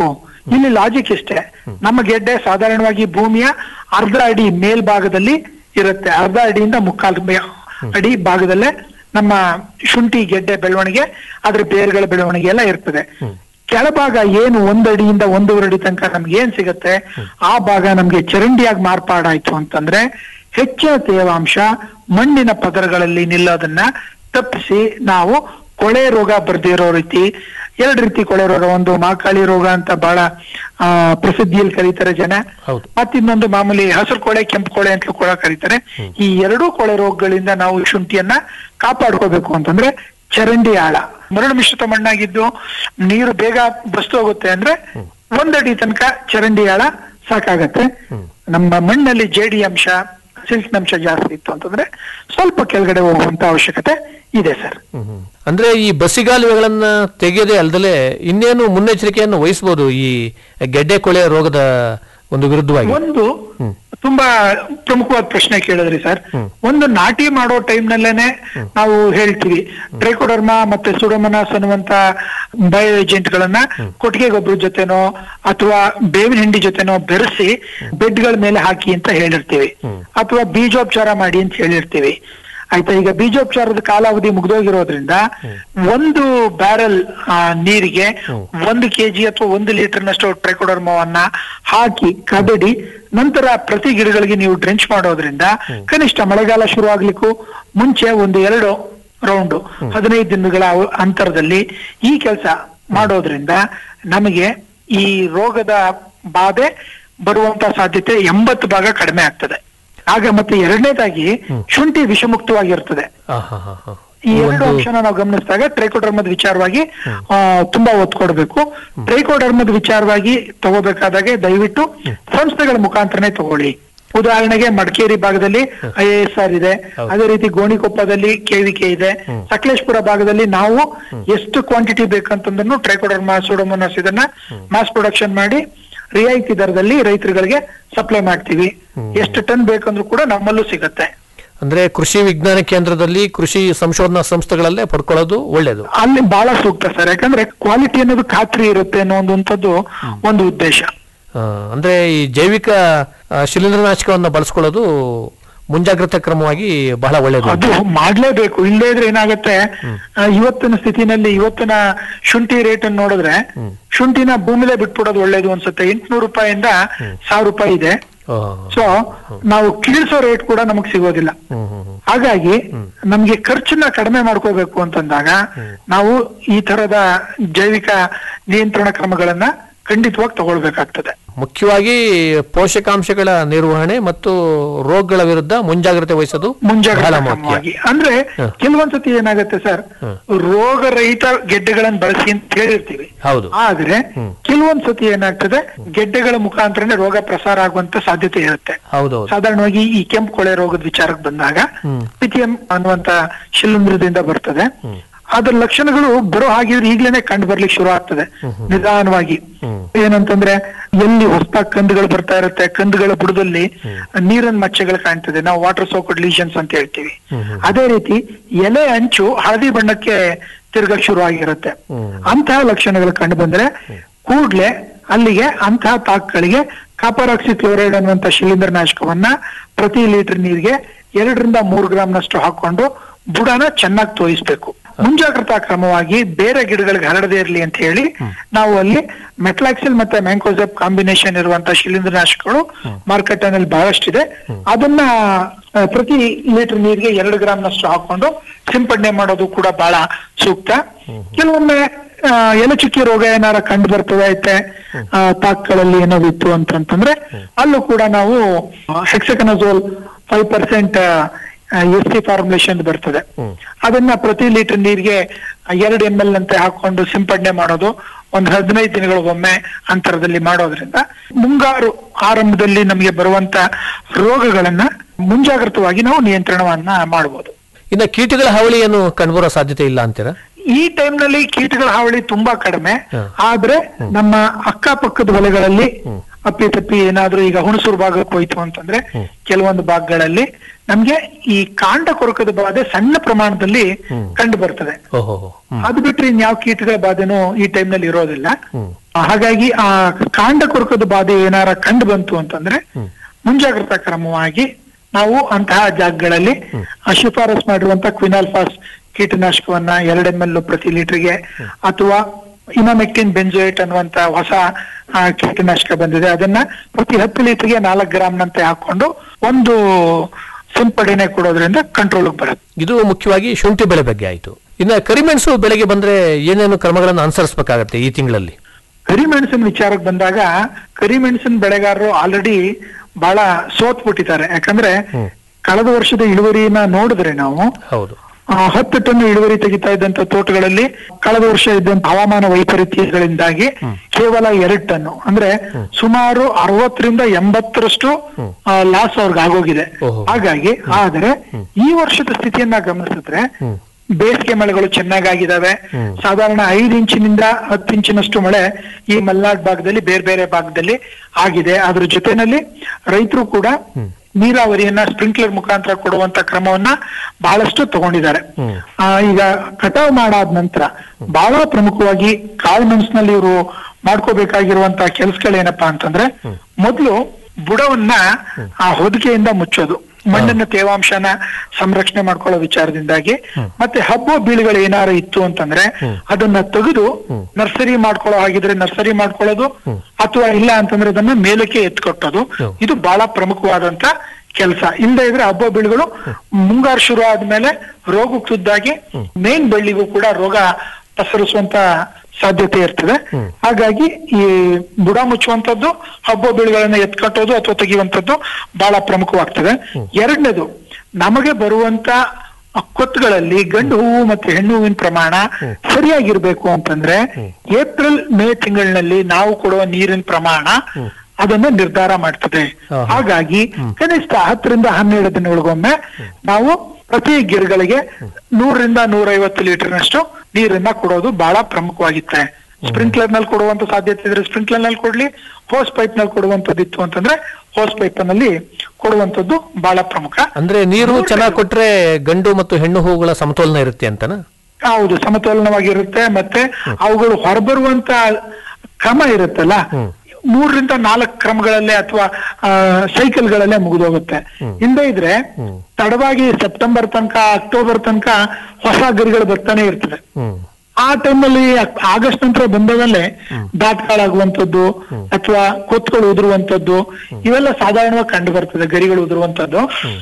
ಇಲ್ಲಿ ಲಾಜಿಕ್ ಇಷ್ಟೇ ನಮ್ಮ ಗೆಡ್ಡೆ ಸಾಧಾರಣವಾಗಿ ಭೂಮಿಯ ಅರ್ಧ ಅಡಿ ಮೇಲ್ಭಾಗದಲ್ಲಿ ಇರುತ್ತೆ ಅರ್ಧ ಅಡಿಯಿಂದ ಮುಕ್ಕಾಲು ಬೆ- ಅಡಿ ಭಾಗದಲ್ಲೇ ನಮ್ಮ ಶುಂಠಿ ಗೆಡ್ಡೆ ಬೆಳವಣಿಗೆ ಅದ್ರ ಬೇರುಗಳ ಬೆಳವಣಿಗೆ ಎಲ್ಲ ಇರ್ತದೆ ಕೆಳಭಾಗ ಏನು ಒಂದ್ ಅಡಿಯಿಂದ ಒಂದೂವರೆ ಅಡಿ ತನಕ ನಮ್ಗೆ ಏನ್ ಸಿಗತ್ತೆ ಆ ಭಾಗ ನಮ್ಗೆ ಚರಂಡಿಯಾಗಿ ಮಾರ್ಪಾಡಾಯ್ತು ಅಂತಂದ್ರೆ ಹೆಚ್ಚಿನ ತೇವಾಂಶ ಮಣ್ಣಿನ ಪದರಗಳಲ್ಲಿ ನಿಲ್ಲೋದನ್ನ ತಪ್ಪಿಸಿ ನಾವು ಕೊಳೆ ರೋಗ ಬರ್ದಿರೋ ರೀತಿ ಎರಡು ರೀತಿ ಕೊಳೆ ರೋಗ ಒಂದು ಮಾಕಾಳಿ ರೋಗ ಅಂತ ಬಹಳ ಆ ಪ್ರಸಿದ್ಧಿಯಲ್ಲಿ ಕರೀತಾರೆ ಜನ ಹೌದು. ಮತ್ತಿನ್ನೊಂದು ಮಾಮೂಲಿ ಹಸಿರು ಕೊಳೆ ಕೆಂಪು ಕೊಳೆ ಅಂತಲೂ ಕೂಡ ಕರೀತಾರೆ ಈ ಎರಡೂ ಕೊಳೆ ರೋಗಗಳಿಂದ ನಾವು ಈ ಶುಂಠಿಯನ್ನ ಕಾಪಾಡ್ಕೋಬೇಕು ಅಂತಂದ್ರೆ ಚರಂಡಿ ಆಳ ಮರಳು ಮಿಶ್ರಿತ ಮಣ್ಣಾಗಿದ್ದು ನೀರು ಬೇಗ ಬಸ್ತು ಹೋಗುತ್ತೆ ಅಂದ್ರೆ ಒಂದಡಿ ತನಕ ಚರಂಡಿ ಆಳ ಸಾಕಾಗತ್ತೆ ನಮ್ಮ ಮಣ್ಣಲ್ಲಿ ಜೇಡಿ ಅಂಶ ಸಿಲ್ಕ್ ಅಂಶ ಜಾಸ್ತಿ ಇತ್ತು ಅಂತಂದ್ರೆ ಸ್ವಲ್ಪ ಕೆಳಗಡೆ ಹೋಗುವಂತ ಅವಶ್ಯಕತೆ ಇದೆ ಸರ್ ಅಂದ್ರೆ ಈ ಬಸಿಗಾಲುವೆಗಳನ್ನ ತೆಗೆಯದೇ ಅಲ್ದಲೆ ಇನ್ನೇನು ಮುನ್ನೆಚ್ಚರಿಕೆಯನ್ನು ವಹಿಸಬಹುದು ಈ ಗೆಡ್ಡೆ ಕೊಳೆ ರೋಗದ ಒಂದು ವಿರುದ್ಧವಾಗಿ ಒಂದು ತುಂಬಾ ಪ್ರಮುಖವಾದ ಪ್ರಶ್ನೆ ಕೇಳಿದ್ರಿ ಸರ್ ಒಂದು ನಾಟಿ ಮಾಡೋ ಟೈಮ್ ನಲ್ಲೇನೆ ನಾವು ಹೇಳ್ತೀವಿ ಟ್ರೈಕೋಡರ್ಮಾ ಮತ್ತೆ ಸುಡೋಮನಾಸ್ ಅನ್ನುವಂತ ಬಯೋ ಏಜೆಂಟ್ ಗಳನ್ನ ಕೊಟ್ಟಿಗೆ ಗೊಬ್ಬರ ಜೊತೆನೋ ಅಥವಾ ಬೇವಿನ ಹಿಂಡಿ ಜೊತೆನೋ ಬೆರೆಸಿ ಬೆಡ್ಗಳ ಮೇಲೆ ಹಾಕಿ ಅಂತ ಹೇಳಿರ್ತೀವಿ ಅಥವಾ ಬೀಜೋಪಚಾರ ಮಾಡಿ ಅಂತ ಹೇಳಿರ್ತೀವಿ ಆಯ್ತಾ ಈಗ ಬೀಜೋಪಚಾರದ ಕಾಲಾವಧಿ ಮುಗ್ದೋಗಿರೋದ್ರಿಂದ ಒಂದು ಬ್ಯಾರಲ್ ನೀರಿಗೆ ಒಂದು ಕೆಜಿ ಅಥವಾ ಒಂದು ಲೀಟರ್ನಷ್ಟು ಟ್ರೈಕೋಡರ್ಮವನ್ನ ಹಾಕಿ ಕದಡಿ ನಂತರ ಪ್ರತಿ ಗಿಡಗಳಿಗೆ ನೀವು ಡ್ರೆಂಚ್ ಮಾಡೋದ್ರಿಂದ ಕನಿಷ್ಠ ಮಳೆಗಾಲ ಶುರು ಆಗ್ಲಿಕ್ಕೂ ಮುಂಚೆ ಒಂದು ಎರಡು ರೌಂಡ್ ಹದಿನೈದು ದಿನಗಳ ಅವ- ಅಂತರದಲ್ಲಿ ಈ ಕೆಲಸ ಮಾಡೋದ್ರಿಂದ ನಮಗೆ ಈ ರೋಗದ ಬಾಧೆ ಬರುವಂತ ಸಾಧ್ಯತೆ ಎಂಬತ್ತು ಭಾಗ ಕಡಿಮೆ ಆಗ್ತದೆ ಆಗ ಮತ್ತೆ ಎರಡನೇದಾಗಿ ಶುಂಠಿ ವಿಷಮುಕ್ತವಾಗಿರ್ತದೆ ಆ, ಹಾ, ಹಾ, ಹಾ. ಈ ಎರಡು ಅಂಶನ ನಾವು ಗಮನಿಸಿದಾಗ ಟ್ರೈಕೋಡರ್ಮದ ವಿಚಾರವಾಗಿ ಆ, ತುಂಬಾ ಒತ್ತು ಕೊಡಬೇಕು ಟ್ರೈಕೋಡರ್ಮದ ವಿಚಾರವಾಗಿ ತಗೋಬೇಕಾದಾಗೆ ದಯವಿಟ್ಟು ಸಂಸ್ಥೆಗಳ ಮುಖಾಂತರನೇ ತಗೊಳ್ಳಿ ಉದಾಹರಣೆಗೆ ಮಡಿಕೇರಿ ಭಾಗದಲ್ಲಿ ಐ ಎಸ್ ಆರ್ ಇದೆ ಅದೇ ರೀತಿ ಗೋಣಿಕೊಪ್ಪದಲ್ಲಿ ಕೆವಿಕೆ ಇದೆ ಸಕಲೇಶ್ಪುರ ಭಾಗದಲ್ಲಿ ನಾವು ಎಷ್ಟು ಕ್ವಾಂಟಿಟಿ ಬೇಕಂತಂದ್ರೂ ಟ್ರೈಕೋಡರ್ಮಾ ಸೂಡೋಮೋನಾಸ್ ಇದನ್ನ ಮಾಸ್ ಪ್ರೊಡಕ್ಷನ್ ಮಾಡಿ ರಿಯಾಯಿತಿ ದರದಲ್ಲಿ ರೈತರುಗಳಿಗೆ ಸಪ್ಲೈ ಮಾಡ್ತೀವಿ ಎಷ್ಟು ಟನ್ ಬೇಕಂದ್ರೂ ಕೂಡ ನಮ್ಮಲ್ಲೂ ಸಿಗತ್ತೆ ಅಂದ್ರೆ ಕೃಷಿ ವಿಜ್ಞಾನ ಕೇಂದ್ರದಲ್ಲಿ ಕೃಷಿ ಸಂಶೋಧನಾ ಸಂಸ್ಥೆಗಳಲ್ಲೇ ಪಡ್ಕೊಳ್ಳೋದು ಒಳ್ಳೇದು ಅಲ್ಲಿ ಬಹಳ ಸೂಕ್ತ ಸರ್ ಯಾಕಂದ್ರೆ ಕ್ವಾಲಿಟಿ ಅನ್ನೋದು ಖಾತ್ರಿ ಇರುತ್ತೆ ಅನ್ನೋದಂಥದ್ದು ಒಂದು ಉದ್ದೇಶ ಆ, ಅಂದ್ರೆ ಈ ಜೈವಿಕ ಆ, ಶಿಲೀಂಧ್ರನಾಶಕವನ್ನ ಬಳಸ್ಕೊಳ್ಳೋದು ಮುಂಜಾಗ್ರತಾ ಕ್ರಮವಾಗಿ ಬಹಳ ಒಳ್ಳೇದು ಅದು ಮಾಡ್ಲೇಬೇಕು ಇಲ್ಲದೇ ಇದ್ರೆ ಏನಾಗುತ್ತೆ ಆ, ಇವತ್ತಿನ ಸ್ಥಿತಿನಲ್ಲಿ ಇವತ್ತಿನ ಶುಂಠಿ ರೇಟ್ ಅನ್ನು ನೋಡಿದ್ರೆ ಶುಂಠಿನ ಭೂಮಿಲೇ ಬಿಟ್ಬಿಡೋದು ಒಳ್ಳೇದು ಅನ್ಸುತ್ತೆ ಎಂಟ್ನೂರು ರೂಪಾಯಿಂದ ಸಾವಿರ ರೂಪಾಯಿ ಇದೆ ಆ, ಸೊ ನಾವು ಕೀಳ್ಸೋ ರೇಟ್ ಕೂಡ ನಮಗ್ ಸಿಗೋದಿಲ್ಲ ಹಾಗಾಗಿ ನಮ್ಗೆ ಖರ್ಚನ್ನ ಕಡಿಮೆ ಮಾಡ್ಕೋಬೇಕು ಅಂತಂದಾಗ ನಾವು ಈ ತರದ ಜೈವಿಕ ನಿಯಂತ್ರಣ ಕ್ರಮಗಳನ್ನ ಖಂಡಿತವಾಗಿ ತಗೊಳ್ಬೇಕಾಗ್ತದೆ ಮುಖ್ಯವಾಗಿ ಪೋಷಕಾಂಶಗಳ ನಿರ್ವಹಣೆ ಮತ್ತು ರೋಗಗಳ ವಿರುದ್ಧ ಮುಂಜಾಗ್ರತೆ ವಹಿಸೋದು ಬಹಳ ಮುಂಜಾಗ್ರತಾ ಮುಖ್ಯ ಕ್ರಮವಾಗಿ ಅಂದ್ರೆ ಕೆಲವೊಂದ್ಸತಿ ಏನಾಗುತ್ತೆ ಸರ್ ರೋಗರಹಿತ ಗೆಡ್ಡೆಗಳನ್ನ ಬಳಸಿ ಅಂತ ಹೇಳಿರ್ತೀವಿ ಹೌದು ಆದ್ರೆ ಕೆಲವೊಂದ್ಸತಿ ಏನಾಗ್ತದೆ ಗೆಡ್ಡೆಗಳ ಮುಖಾಂತರನೇ ರೋಗ ಪ್ರಸಾರ ಆಗುವಂತ ಸಾಧ್ಯತೆ ಇರುತ್ತೆ ಹೌದೌದು ಸಾಧಾರಣವಾಗಿ ಈ ಕೆಂಪು ಕೊಳೆ ರೋಗದ ವಿಚಾರಕ್ಕೆ ಬಂದಾಗ ಪಿಥಿಯಂ ಅನ್ನುವಂತ ಶಿಲೀಂಧ್ರದಿಂದ ಬರ್ತದೆ ಅದ್ರ ಲಕ್ಷಣಗಳು ಬರೋ ಹಾಗಿದ್ರೆ ಈಗ್ಲೇನೆ ಕಂಡು ಬರ್ಲಿಕ್ಕೆ ಶುರು ಆಗ್ತದೆ ನಿಧಾನವಾಗಿ ಏನಂತಂದ್ರೆ ಎಲ್ಲಿ ಹೊಸದಾಗಿ ಕಂದುಗಳು ಬರ್ತಾ ಇರುತ್ತೆ ಕಂದುಗಳ ಬುಡದಲ್ಲಿ ನೀರಿನ ಮಚ್ಚೆಗಳು ಕಾಣ್ತದೆ ನಾವು ವಾಟರ್ ಸೋಕಡ್ ಲೀಷನ್ಸ್ ಅಂತ ಹೇಳ್ತೀವಿ ಅದೇ ರೀತಿ ಎಲೆ ಅಂಚು ಹಳದಿ ಬಣ್ಣಕ್ಕೆ ತಿರ್ಗಕ್ ಶುರು ಆಗಿರುತ್ತೆ ಅಂತಹ ಲಕ್ಷಣಗಳು ಕಂಡು ಬಂದ್ರೆ ಕೂಡ್ಲೆ ಅಲ್ಲಿಗೆ ಅಂತಹ ತಾಕ್ಗಳಿಗೆ ಕಾಪರ್ ಕ್ಲೋರೈಡ್ ಅನ್ನುವಂತ ಶಿಲೀಂಧ್ರನಾಶಕವನ್ನ ಪ್ರತಿ ಲೀಟರ್ ನೀರಿಗೆ ಎರಡರಿಂದ ಮೂರು ಗ್ರಾಮ್ನಷ್ಟು ಹಾಕೊಂಡು ಬುಡನ ಚೆನ್ನಾಗಿ ತೋಯಿಸ್ಬೇಕು ಮುಂಜಾಗ್ರತಾ ಕ್ರಮವಾಗಿ ಬೇರೆ ಗಿಡಗಳಿಗೆ ಹರಡದೇ ಇರಲಿ ಅಂತ ಹೇಳಿ ನಾವು ಅಲ್ಲಿ ಮೆಟ್ಲಾಕ್ಸಿಲ್ ಮತ್ತೆ ಮ್ಯಾಂಕೋಸೆಪ್ ಕಾಂಬಿನೇಷನ್ ಇರುವಂತ ಶಿಲೀಂಧ್ರನಾಶಕಗಳು ಮಾರ್ಕೆಟ್ ನಲ್ಲಿ ಬಹಳಷ್ಟಿದೆ ಅದನ್ನ ಆ, ಪ್ರತಿ ಲೀಟರ್ ನೀರಿಗೆ ಎರಡು ಗ್ರಾಮ್ನಷ್ಟು ಹಾಕೊಂಡು ಸಿಂಪಡಣೆ ಮಾಡೋದು ಕೂಡ ಬಹಳ ಸೂಕ್ತ ಕೆಲವೊಮ್ಮೆ ಆ, ಎಲೆಚುಕ್ಕಿ ರೋಗ ಏನಾರ ಕಂಡು ಬರ್ತದೆ ಐತೆ ಆ, ತಾಕ್ಗಳಲ್ಲಿ ಏನಾದ್ರು ಇತ್ತು ಅಂತಂತಂದ್ರೆ ಅಲ್ಲೂ ಕೂಡ ನಾವು hexaconazole five percent S C formulation ಬರ್ತದೆ ಅದನ್ನ ಪ್ರತಿ ಲೀಟರ್ ನೀರಿಗೆ ಎರಡು ಎಂ ಎಲ್ ಅಂತೆ ಹಾಕೊಂಡು ಸಿಂಪಡಣೆ ಮಾಡೋದು ಒಂದು ಹದಿನೈದು ದಿನಗಳಿಗೊಮ್ಮೆ ಅಂತರದಲ್ಲಿ ಮಾಡೋದ್ರಿಂದ ಮುಂಗಾರು ಆರಂಭದಲ್ಲಿ ನಮಗೆ ಬರುವಂತ ರೋಗಗಳನ್ನ ಮುಂಜಾಗ್ರತವಾಗಿ ನಾವು ನಿಯಂತ್ರಣವನ್ನ ಮಾಡಬಹುದು ಇನ್ನ ಕೀಟಗಳ ಹಾವಳಿಯನ್ನು ಕಂಡುಬರೋ ಸಾಧ್ಯತೆ ಇಲ್ಲ ಅಂತೀರಾ ಈ ಟೈಮ್ ನಲ್ಲಿ ಕೀಟಗಳ ಹಾವಳಿ ತುಂಬಾ ಕಡಿಮೆ ಆದ್ರೆ ನಮ್ಮ ಅಕ್ಕಪಕ್ಕದ ಹೊಲೆಗಳಲ್ಲಿ ಅಪ್ಪಿ ತಪ್ಪಿ ಏನಾದ್ರೂ ಈಗ ಹುಣಸೂರು ಭಾಗಕ್ಕೆ ಹೋಯ್ತು ಅಂತಂದ್ರೆ ಕೆಲವೊಂದು ಭಾಗಗಳಲ್ಲಿ ನಮ್ಗೆ ಈ ಕಾಂಡ ಕೊರಕದ ಬಾಧೆ ಸಣ್ಣ ಪ್ರಮಾಣದಲ್ಲಿ ಕಂಡು ಬರ್ತದೆ ಓಹೋ ಅದು ಬಿಟ್ರೆ ಇನ್ಯಾವ ಕೀಟಗಳ ಬಾಧೆನೂ ಈ ಟೈಮ್ ನಲ್ಲಿ ಇರೋದಿಲ್ಲ ಹಾಗಾಗಿ ಆ ಕಾಂಡ ಕೊರಕದ ಬಾಧೆ ಏನಾರ ಕಂಡು ಬಂತು ಅಂತಂದ್ರೆ ಮುಂಜಾಗ್ರತಾ ಕ್ರಮವಾಗಿ ನಾವು ಅಂತಹ ಜಾಗಗಳಲ್ಲಿ ಆ ಶಿಫಾರಸ್ ಮಾಡಿರುವಂತ ಕ್ವಿನಾಲ್ಫಾಸ್ ಕೀಟನಾಶಕವನ್ನ ಎರಡು ಎಂ ಎಲ್ ಪ್ರತಿ ಲೀಟರ್ಗೆ ಅಥವಾ ಇಮಾಮೆಕ್ಟಿನ್ ಬೆಂಜೋಯೇಟ್ ಅನ್ನುವಂತ ಹೊಸ ಆ, ಕೀಟನಾಶಕ ಬಂದಿದೆ ಅದನ್ನ ಪ್ರತಿ ಹತ್ತು ಲೀಟರ್ಗೆ ನಾಲ್ಕು ಗ್ರಾಮ್ನಂತೆ ಹಾಕೊಂಡು ಒಂದು ಸಿಂಪಡಣೆ ಕೊಡೋದ್ರಿಂದ ಕಂಟ್ರೋಲ್ ಬರುತ್ತೆ ಇದು ಮುಖ್ಯವಾಗಿ ಶುಂಠಿ ಬೆಳೆ ಬಗ್ಗೆ ಆಯ್ತು ಇನ್ನ ಕರಿಮೆಣಸು ಬೆಳೆಗೆ ಬಂದ್ರೆ ಏನೇನು ಕ್ರಮಗಳನ್ನು ಅನುಸರಿಸಬೇಕಾಗತ್ತೆ ಈ ತಿಂಗಳಲ್ಲಿ ಕರಿಮೆಣಸಿನ ವಿಚಾರಕ್ಕೆ ಬಂದಾಗ ಕರಿಮೆಣಸಿನ ಬೆಳೆಗಾರರು ಆಲ್ರೆಡಿ ಬಹಳ ಸೋತ್ ಬಿಟ್ಟಿದ್ದಾರೆ ಯಾಕಂದ್ರೆ ಕಳೆದ ವರ್ಷದ ಇಳುವರಿನ ನೋಡಿದ್ರೆ ನಾವು ಹೌದು ಆ, ಹತ್ತು ಟನ್ ಇಳುವರಿ ತೆಗಿತಾ ಇದ್ದಂತ ತೋಟಗಳಲ್ಲಿ ಕಳೆದ ವರ್ಷ ಇದ್ದಂತ ಹವಾಮಾನ ವೈಪರೀತ್ಯಗಳಿಂದಾಗಿ ಕೇವಲ ಎರಡ್ ಟನ್ ಅಂದ್ರೆ ಸುಮಾರು ಅರವತ್ತರಿಂದ ಎಂಬತ್ತರಷ್ಟು ಲಾಸ್ ಅವ್ರಿಗೆ ಆಗೋಗಿದೆ ಹಾಗಾಗಿ ಆದ್ರೆ ಈ ವರ್ಷದ ಸ್ಥಿತಿಯನ್ನ ಗಮನಿಸಿದ್ರೆ ಬೇಸಿಗೆ ಮಳೆಗಳು ಚೆನ್ನಾಗಿದ್ದಾವೆ ಸಾಧಾರಣ ಐದು ಇಂಚಿನಿಂದ ಹತ್ತು ಇಂಚಿನಷ್ಟು ಮಳೆ ಈ ಮಲೆನಾಡ್ ಭಾಗದಲ್ಲಿ ಬೇರೆ ಬೇರೆ ಭಾಗದಲ್ಲಿ ಆಗಿದೆ ಅದ್ರ ಜೊತೆನಲ್ಲಿ ರೈತರು ಕೂಡ ನೀರಾವರಿಯನ್ನ ಸ್ಪ್ರಿಂಕ್ಲರ್ ಮುಖಾಂತರ ಕೊಡುವಂತ ಕ್ರಮವನ್ನ ಬಹಳಷ್ಟು ತಗೊಂಡಿದ್ದಾರೆ ಆ, ಈಗ ಕಟಾವ್ ಮಾಡಾದ ನಂತರ ಬಹಳ ಪ್ರಮುಖವಾಗಿ ಕಾಳು ಮೆಣಸಿನಲ್ಲಿ ಇವರು ಮಾಡ್ಕೋಬೇಕಾಗಿರುವಂತ ಕೆಲಸಗಳೇನಪ್ಪಾ ಅಂತಂದ್ರೆ ಮೊದಲು ಬುಡವನ್ನ ಆ ಹೊದಿಕೆಯಿಂದ ಮುಚ್ಚೋದು ಮಣ್ಣಿನ ತೇವಾಂಶನ ಸಂರಕ್ಷಣೆ ಮಾಡ್ಕೊಳ್ಳೋ ವಿಚಾರದಿಂದಾಗಿ ಮತ್ತೆ ಹಬ್ಬ ಬೀಳುಗಳು ಏನಾರು ಇತ್ತು ಅಂತಂದ್ರೆ ಅದನ್ನ ತೆಗೆದು ನರ್ಸರಿ ಮಾಡ್ಕೊಳ್ಳೋ ಹಾಗಿದ್ರೆ ನರ್ಸರಿ ಮಾಡ್ಕೊಳ್ಳೋದು ಅಥವಾ ಇಲ್ಲ ಅಂತಂದ್ರೆ ಅದನ್ನ ಮೇಲಕ್ಕೆ ಎತ್ಕೊಟ್ಟೋದು ಇದು ಬಹಳ ಪ್ರಮುಖವಾದಂತ ಕೆಲಸ ಇಲ್ಲದೆ ಇದ್ರೆ ಹಬ್ಬ ಬೀಳುಗಳು ಮುಂಗಾರು ಶುರು ಆದ್ಮೇಲೆ ರೋಗಕ್ಕೆ ತುದ್ದಾಗಿ ಮೇನ್ ಬಳ್ಳಿಗೂ ಕೂಡ ರೋಗ ಪಸರಿಸುವಂತ ಸಾಧ್ಯತೆ ಇರ್ತದೆ ಹಾಗಾಗಿ ಈ ಬುಡ ಮುಚ್ಚುವಂತದ್ದು ಹಬ್ಬ ಬೀಳುಗಳನ್ನ ಎತ್ಕಟ್ಟೋದು ಅಥವಾ ತೆಗೆಯುವಂತದ್ದು ಬಹಳ ಪ್ರಮುಖವಾಗ್ತದೆ ಎರಡನೇದು ನಮಗೆ ಬರುವಂತ ಕೊತ್ತುಗಳಲ್ಲಿ ಗಂಡು ಹೂವು ಮತ್ತೆ ಹೆಣ್ಣು ಹೂವಿನ ಪ್ರಮಾಣ ಸರಿಯಾಗಿರ್ಬೇಕು ಅಂತಂದ್ರೆ ಏಪ್ರಿಲ್ ಮೇ ತಿಂಗಳಿನಲ್ಲಿ ನಾವು ಕೊಡುವ ನೀರಿನ ಪ್ರಮಾಣ ಅದನ್ನ ನಿರ್ಧಾರ ಮಾಡ್ತದೆ ಹಾಗಾಗಿ ಕನಿಷ್ಠ ಹತ್ತರಿಂದ ಹನ್ನೆರಡು ದಿನಗಳಿಗೊಮ್ಮೆ ನಾವು ಪ್ರತಿ ಗಿಡಗಳಿಗೆ ನೂರರಿಂದ ನೂರೈವತ್ತು ಲೀಟರ್ನಷ್ಟು ನೀರನ್ನ ಕೊಡೋದು ಬಹಳ ಪ್ರಮುಖವಾಗಿತ್ತೆ ಸ್ಪ್ರಿಂಕ್ಲರ್ ನಲ್ಲಿ ಕೊಡುವಂತ ಸಾಧ್ಯತೆ ಇದ್ರೆ ಸ್ಪ್ರಿಂಕ್ಲರ್ ನಲ್ಲಿ ಕೊಡ್ಲಿ ಹೋಸ್ ಪೈಪ್ ನಲ್ಲಿ ಕೊಡುವಂತದ್ದಿತ್ತು ಅಂತಂದ್ರೆ ಹೋಸ್ ಪೈಪ್ ನಲ್ಲಿ ಕೊಡುವಂತದ್ದು ಬಹಳ ಪ್ರಮುಖ ಅಂದ್ರೆ ನೀರು ಚೆನ್ನಾಗಿ ಕೊಟ್ರೆ ಗಂಡು ಮತ್ತು ಹೆಣ್ಣು ಹೂಗಳ ಸಮತೋಲನ ಇರುತ್ತೆ ಅಂತನಾ ಹೌದು ಸಮತೋಲನವಾಗಿರುತ್ತೆ ಮತ್ತೆ ಅವುಗಳು ಹೊರಬರುವಂತ ಕ್ರಮ ಇರುತ್ತಲ್ಲ ಮೂರರಿಂದ ನಾಲ್ಕು ಕ್ರಮಗಳಲ್ಲೇ ಅಥವಾ ಸೈಕಲ್ಗಳಲ್ಲೇ ಮುಗಿದೋಗುತ್ತೆ ಹಿಂದೆ ಇದ್ರೆ ತಡವಾಗಿ ಸೆಪ್ಟೆಂಬರ್ ತನಕ ಅಕ್ಟೋಬರ್ ತನಕ ಹೊಸ ಗರಿಗಳು ಬರ್ತಾನೆ ಇರ್ತದೆ ಆ ಟೈಮಲ್ಲಿ ಆಗಸ್ಟ್ ನಂತರ ಬಂದವಲ್ಲೇ ದಾಟ್ಕಾಳಾಗುವಂತದ್ದು ಅಥವಾ ಕೊತ್ತುಗಳು ಉದುರುವಂತದ್ದು ಇವೆಲ್ಲ ಸಾಧಾರಣವಾಗಿ ಕಂಡು ಬರ್ತದೆ ಗರಿಗಳು ಉದುರುವಂತದ್ದು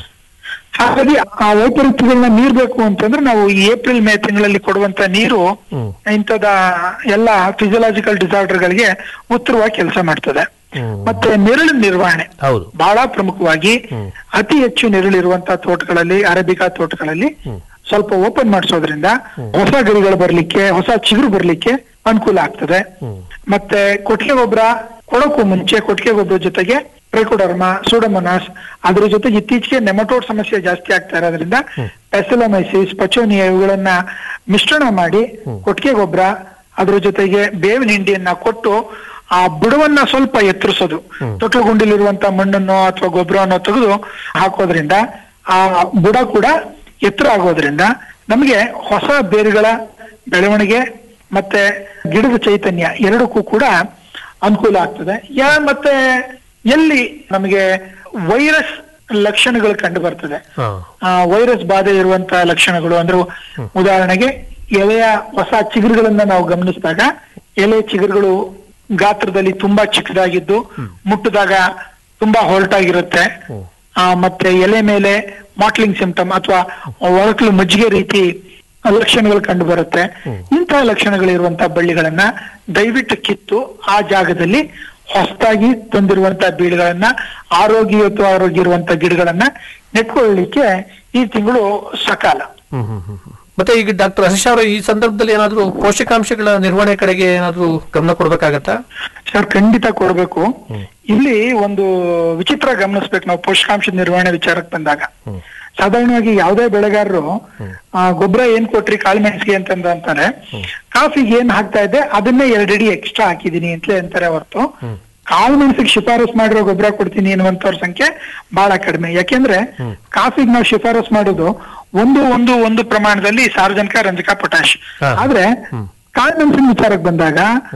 ಹಾಗಾಗಿ ಆ ವೈಪರೀತ್ಯಗಳನ್ನ ನೀರ್ ಬೇಕು ಅಂತಂದ್ರೆ ನಾವು ಈ ಏಪ್ರಿಲ್ ಮೇ ತಿಂಗಳಲ್ಲಿ ಕೊಡುವಂತ ನೀರು ಇಂಥದ ಎಲ್ಲ ಫಿಸಿಯಲಾಜಿಕಲ್ ಡಿಸಾರ್ಡರ್ಗಳಿಗೆ ಉತ್ತರವಾಗಿ ಕೆಲಸ ಮಾಡ್ತದೆ ಮತ್ತೆ ನೆರಳಿನ ನಿರ್ವಹಣೆ ಹೌದು ಬಹಳ ಪ್ರಮುಖವಾಗಿ ಅತಿ ಹೆಚ್ಚು ನೆರಳಿರುವಂತ ತೋಟಗಳಲ್ಲಿ ಅರೇಬಿಕಾ ತೋಟಗಳಲ್ಲಿ ಸ್ವಲ್ಪ ಓಪನ್ ಮಾಡಿಸೋದ್ರಿಂದ ಹೊಸ ಗರಿಗಳು ಬರ್ಲಿಕ್ಕೆ ಹೊಸ ಚಿಗುರು ಬರ್ಲಿಕ್ಕೆ ಅನುಕೂಲ ಆಗ್ತದೆ ಮತ್ತೆ ಕೊಟ್ಟಿಗೆ ಗೊಬ್ಬರ ಕೊಡೋಕ್ಕೂ ಮುಂಚೆ ಕೊಟ್ಟಿಗೆ ಗೊಬ್ಬರ ಜೊತೆಗೆ ಟ್ರೈಕೋಡರ್ಮಾ ಸೂಡಮೊನಾಸ್ ಅದ್ರ ಜೊತೆಗೆ ಇತ್ತೀಚೆಗೆ ನೆಮಟೋಡ್ ಸಮಸ್ಯೆ ಜಾಸ್ತಿ ಆಗ್ತಾ ಇರೋದ್ರಿಂದ ಪೆಸಲೋಮೈಸಿಸ್ ಪಚೋನಿಯಾ ಇವುಗಳನ್ನ ಮಿಶ್ರಣ ಮಾಡಿ ಕೊಟ್ಟಿಗೆ ಗೊಬ್ಬರ ಅದ್ರ ಜೊತೆಗೆ ಬೇವಿನ ಹಿಂಡಿಯನ್ನ ಕೊಟ್ಟು ಆ ಬುಡವನ್ನ ಸ್ವಲ್ಪ ಎತ್ತರಿಸೋದು ತೊಟ್ಲು ಗುಂಡಿಲಿರುವಂತ ಮಣ್ಣನ್ನು ಅಥವಾ ಗೊಬ್ಬರವನ್ನು ತೆಗೆದು ಹಾಕೋದ್ರಿಂದ ಆ ಬುಡ ಕೂಡ ಎತ್ತರ ಆಗೋದ್ರಿಂದ ನಮಗೆ ಹೊಸ ಬೇರುಗಳ ಬೆಳವಣಿಗೆ ಮತ್ತೆ ಗಿಡದ ಚೈತನ್ಯ ಎರಡಕ್ಕೂ ಕೂಡ ಅನುಕೂಲ ಆಗ್ತದೆ ಯಾ ಮತ್ತೆ ಎಲ್ಲಿ ನಮಗೆ ವೈರಸ್ ಲಕ್ಷಣಗಳು ಕಂಡು ಬರ್ತದೆ ಆ ವೈರಸ್ ಬಾಧೆ ಇರುವಂತ ಲಕ್ಷಣಗಳು ಅಂದ್ರೆ ಉದಾಹರಣೆಗೆ ಎಲೆಯ ಹೊಸ ಚಿಗುರುಗಳನ್ನ ನಾವು ಗಮನಿಸಿದಾಗ ಎಲೆ ಚಿಗುರುಗಳು ಗಾತ್ರದಲ್ಲಿ ತುಂಬಾ ಚಿಕ್ಕದಾಗಿದ್ದು ಮುಟ್ಟಿದಾಗ ತುಂಬಾ ಹೊರಟಾಗಿರುತ್ತೆ ಆ ಮತ್ತೆ ಎಲೆ ಮೇಲೆ ಮಾಟ್ಲಿಂಗ್ ಸಿಂಪ್ಟಮ್ ಅಥವಾ ಒಳಕಲು ಮಜ್ಜಿಗೆ ರೀತಿ ಲಕ್ಷಣಗಳು ಕಂಡು ಬರುತ್ತೆ ಇಂತಹ ಲಕ್ಷಣಗಳಿರುವಂತಹ ಬಳ್ಳಿಗಳನ್ನ ದಯವಿಟ್ಟು ಕಿತ್ತು ಆ ಜಾಗದಲ್ಲಿ ಹೊಸದಾಗಿ ತಂದಿರುವಂತಹ ಬೀಳುಗಳನ್ನ ಆರೋಗ್ಯಯುತ ಆರೋಗ್ಯ ಇರುವಂತ ಗಿಡಗಳನ್ನ ನೆಟ್ಕೊಳ್ಳಿಕ್ಕೆ ಈ ತಿಂಗಳು ಸಕಾಲ ಮತ್ತೆ ಈಗ ಡಾಕ್ಟರ್ ಹರ್ಷ ಅವರು ಈ ಸಂದರ್ಭದಲ್ಲಿ ಏನಾದ್ರು ಪೋಷಕಾಂಶಗಳ ನಿರ್ವಹಣೆ ಕಡೆಗೆ ಏನಾದ್ರು ಗಮನ ಕೊಡ್ಬೇಕಾಗತ್ತಾ ಸರ್ ಖಂಡಿತ ಕೊಡ್ಬೇಕು ಇಲ್ಲಿ ಒಂದು ವಿಚಿತ್ರ ಗಮನಿಸ್ಬೇಕು ನಾವು ಪೋಷಕಾಂಶ ನಿರ್ವಹಣೆ ವಿಚಾರಕ್ಕೆ ಬಂದಾಗ ಸಾಧಾರಣವಾಗಿ ಯಾವುದೇ ಬೆಳೆಗಾರರು ಗೊಬ್ಬರ ಏನ್ ಕೊಟ್ರಿ ಕಾಳುಮೆಣಸಿಗೆ ಅಂತಂದ ಅಂತಾರೆ ಕಾಫಿಗೆ ಏನ್ ಹಾಕ್ತಾ ಇದ್ದೆ ಅದನ್ನೇ ಎರಡಡಿ ಎಕ್ಸ್ಟ್ರಾ ಹಾಕಿದೀನಿ ಅಂತಲೇ ಅಂತಾರೆ ಹೊರತು ಕಾಳು ಮೆಣಸಿಗೆ ಶಿಫಾರಸ್ ಮಾಡಿರೋ ಗೊಬ್ಬರ ಕೊಡ್ತೀನಿ ಅನ್ನುವಂತವ್ರ ಸಂಖ್ಯೆ ಬಹಳ ಕಡಿಮೆ ಯಾಕೆಂದ್ರೆ ಕಾಫಿಗೆ ನಾವು ಶಿಫಾರಸ್ ಮಾಡೋದು ಒಂದು ಒಂದು ಒಂದು ಪ್ರಮಾಣದಲ್ಲಿ ಸಾರ್ವಜನಿಕ ರಂಜಕ ಪೊಟ್ಯಾಶ್ ಆದ್ರೆ ಕಾಳು ಮೆಣಸಿನ ವಿಚಾರಕ್ಕೆ ಬಂದಾಗ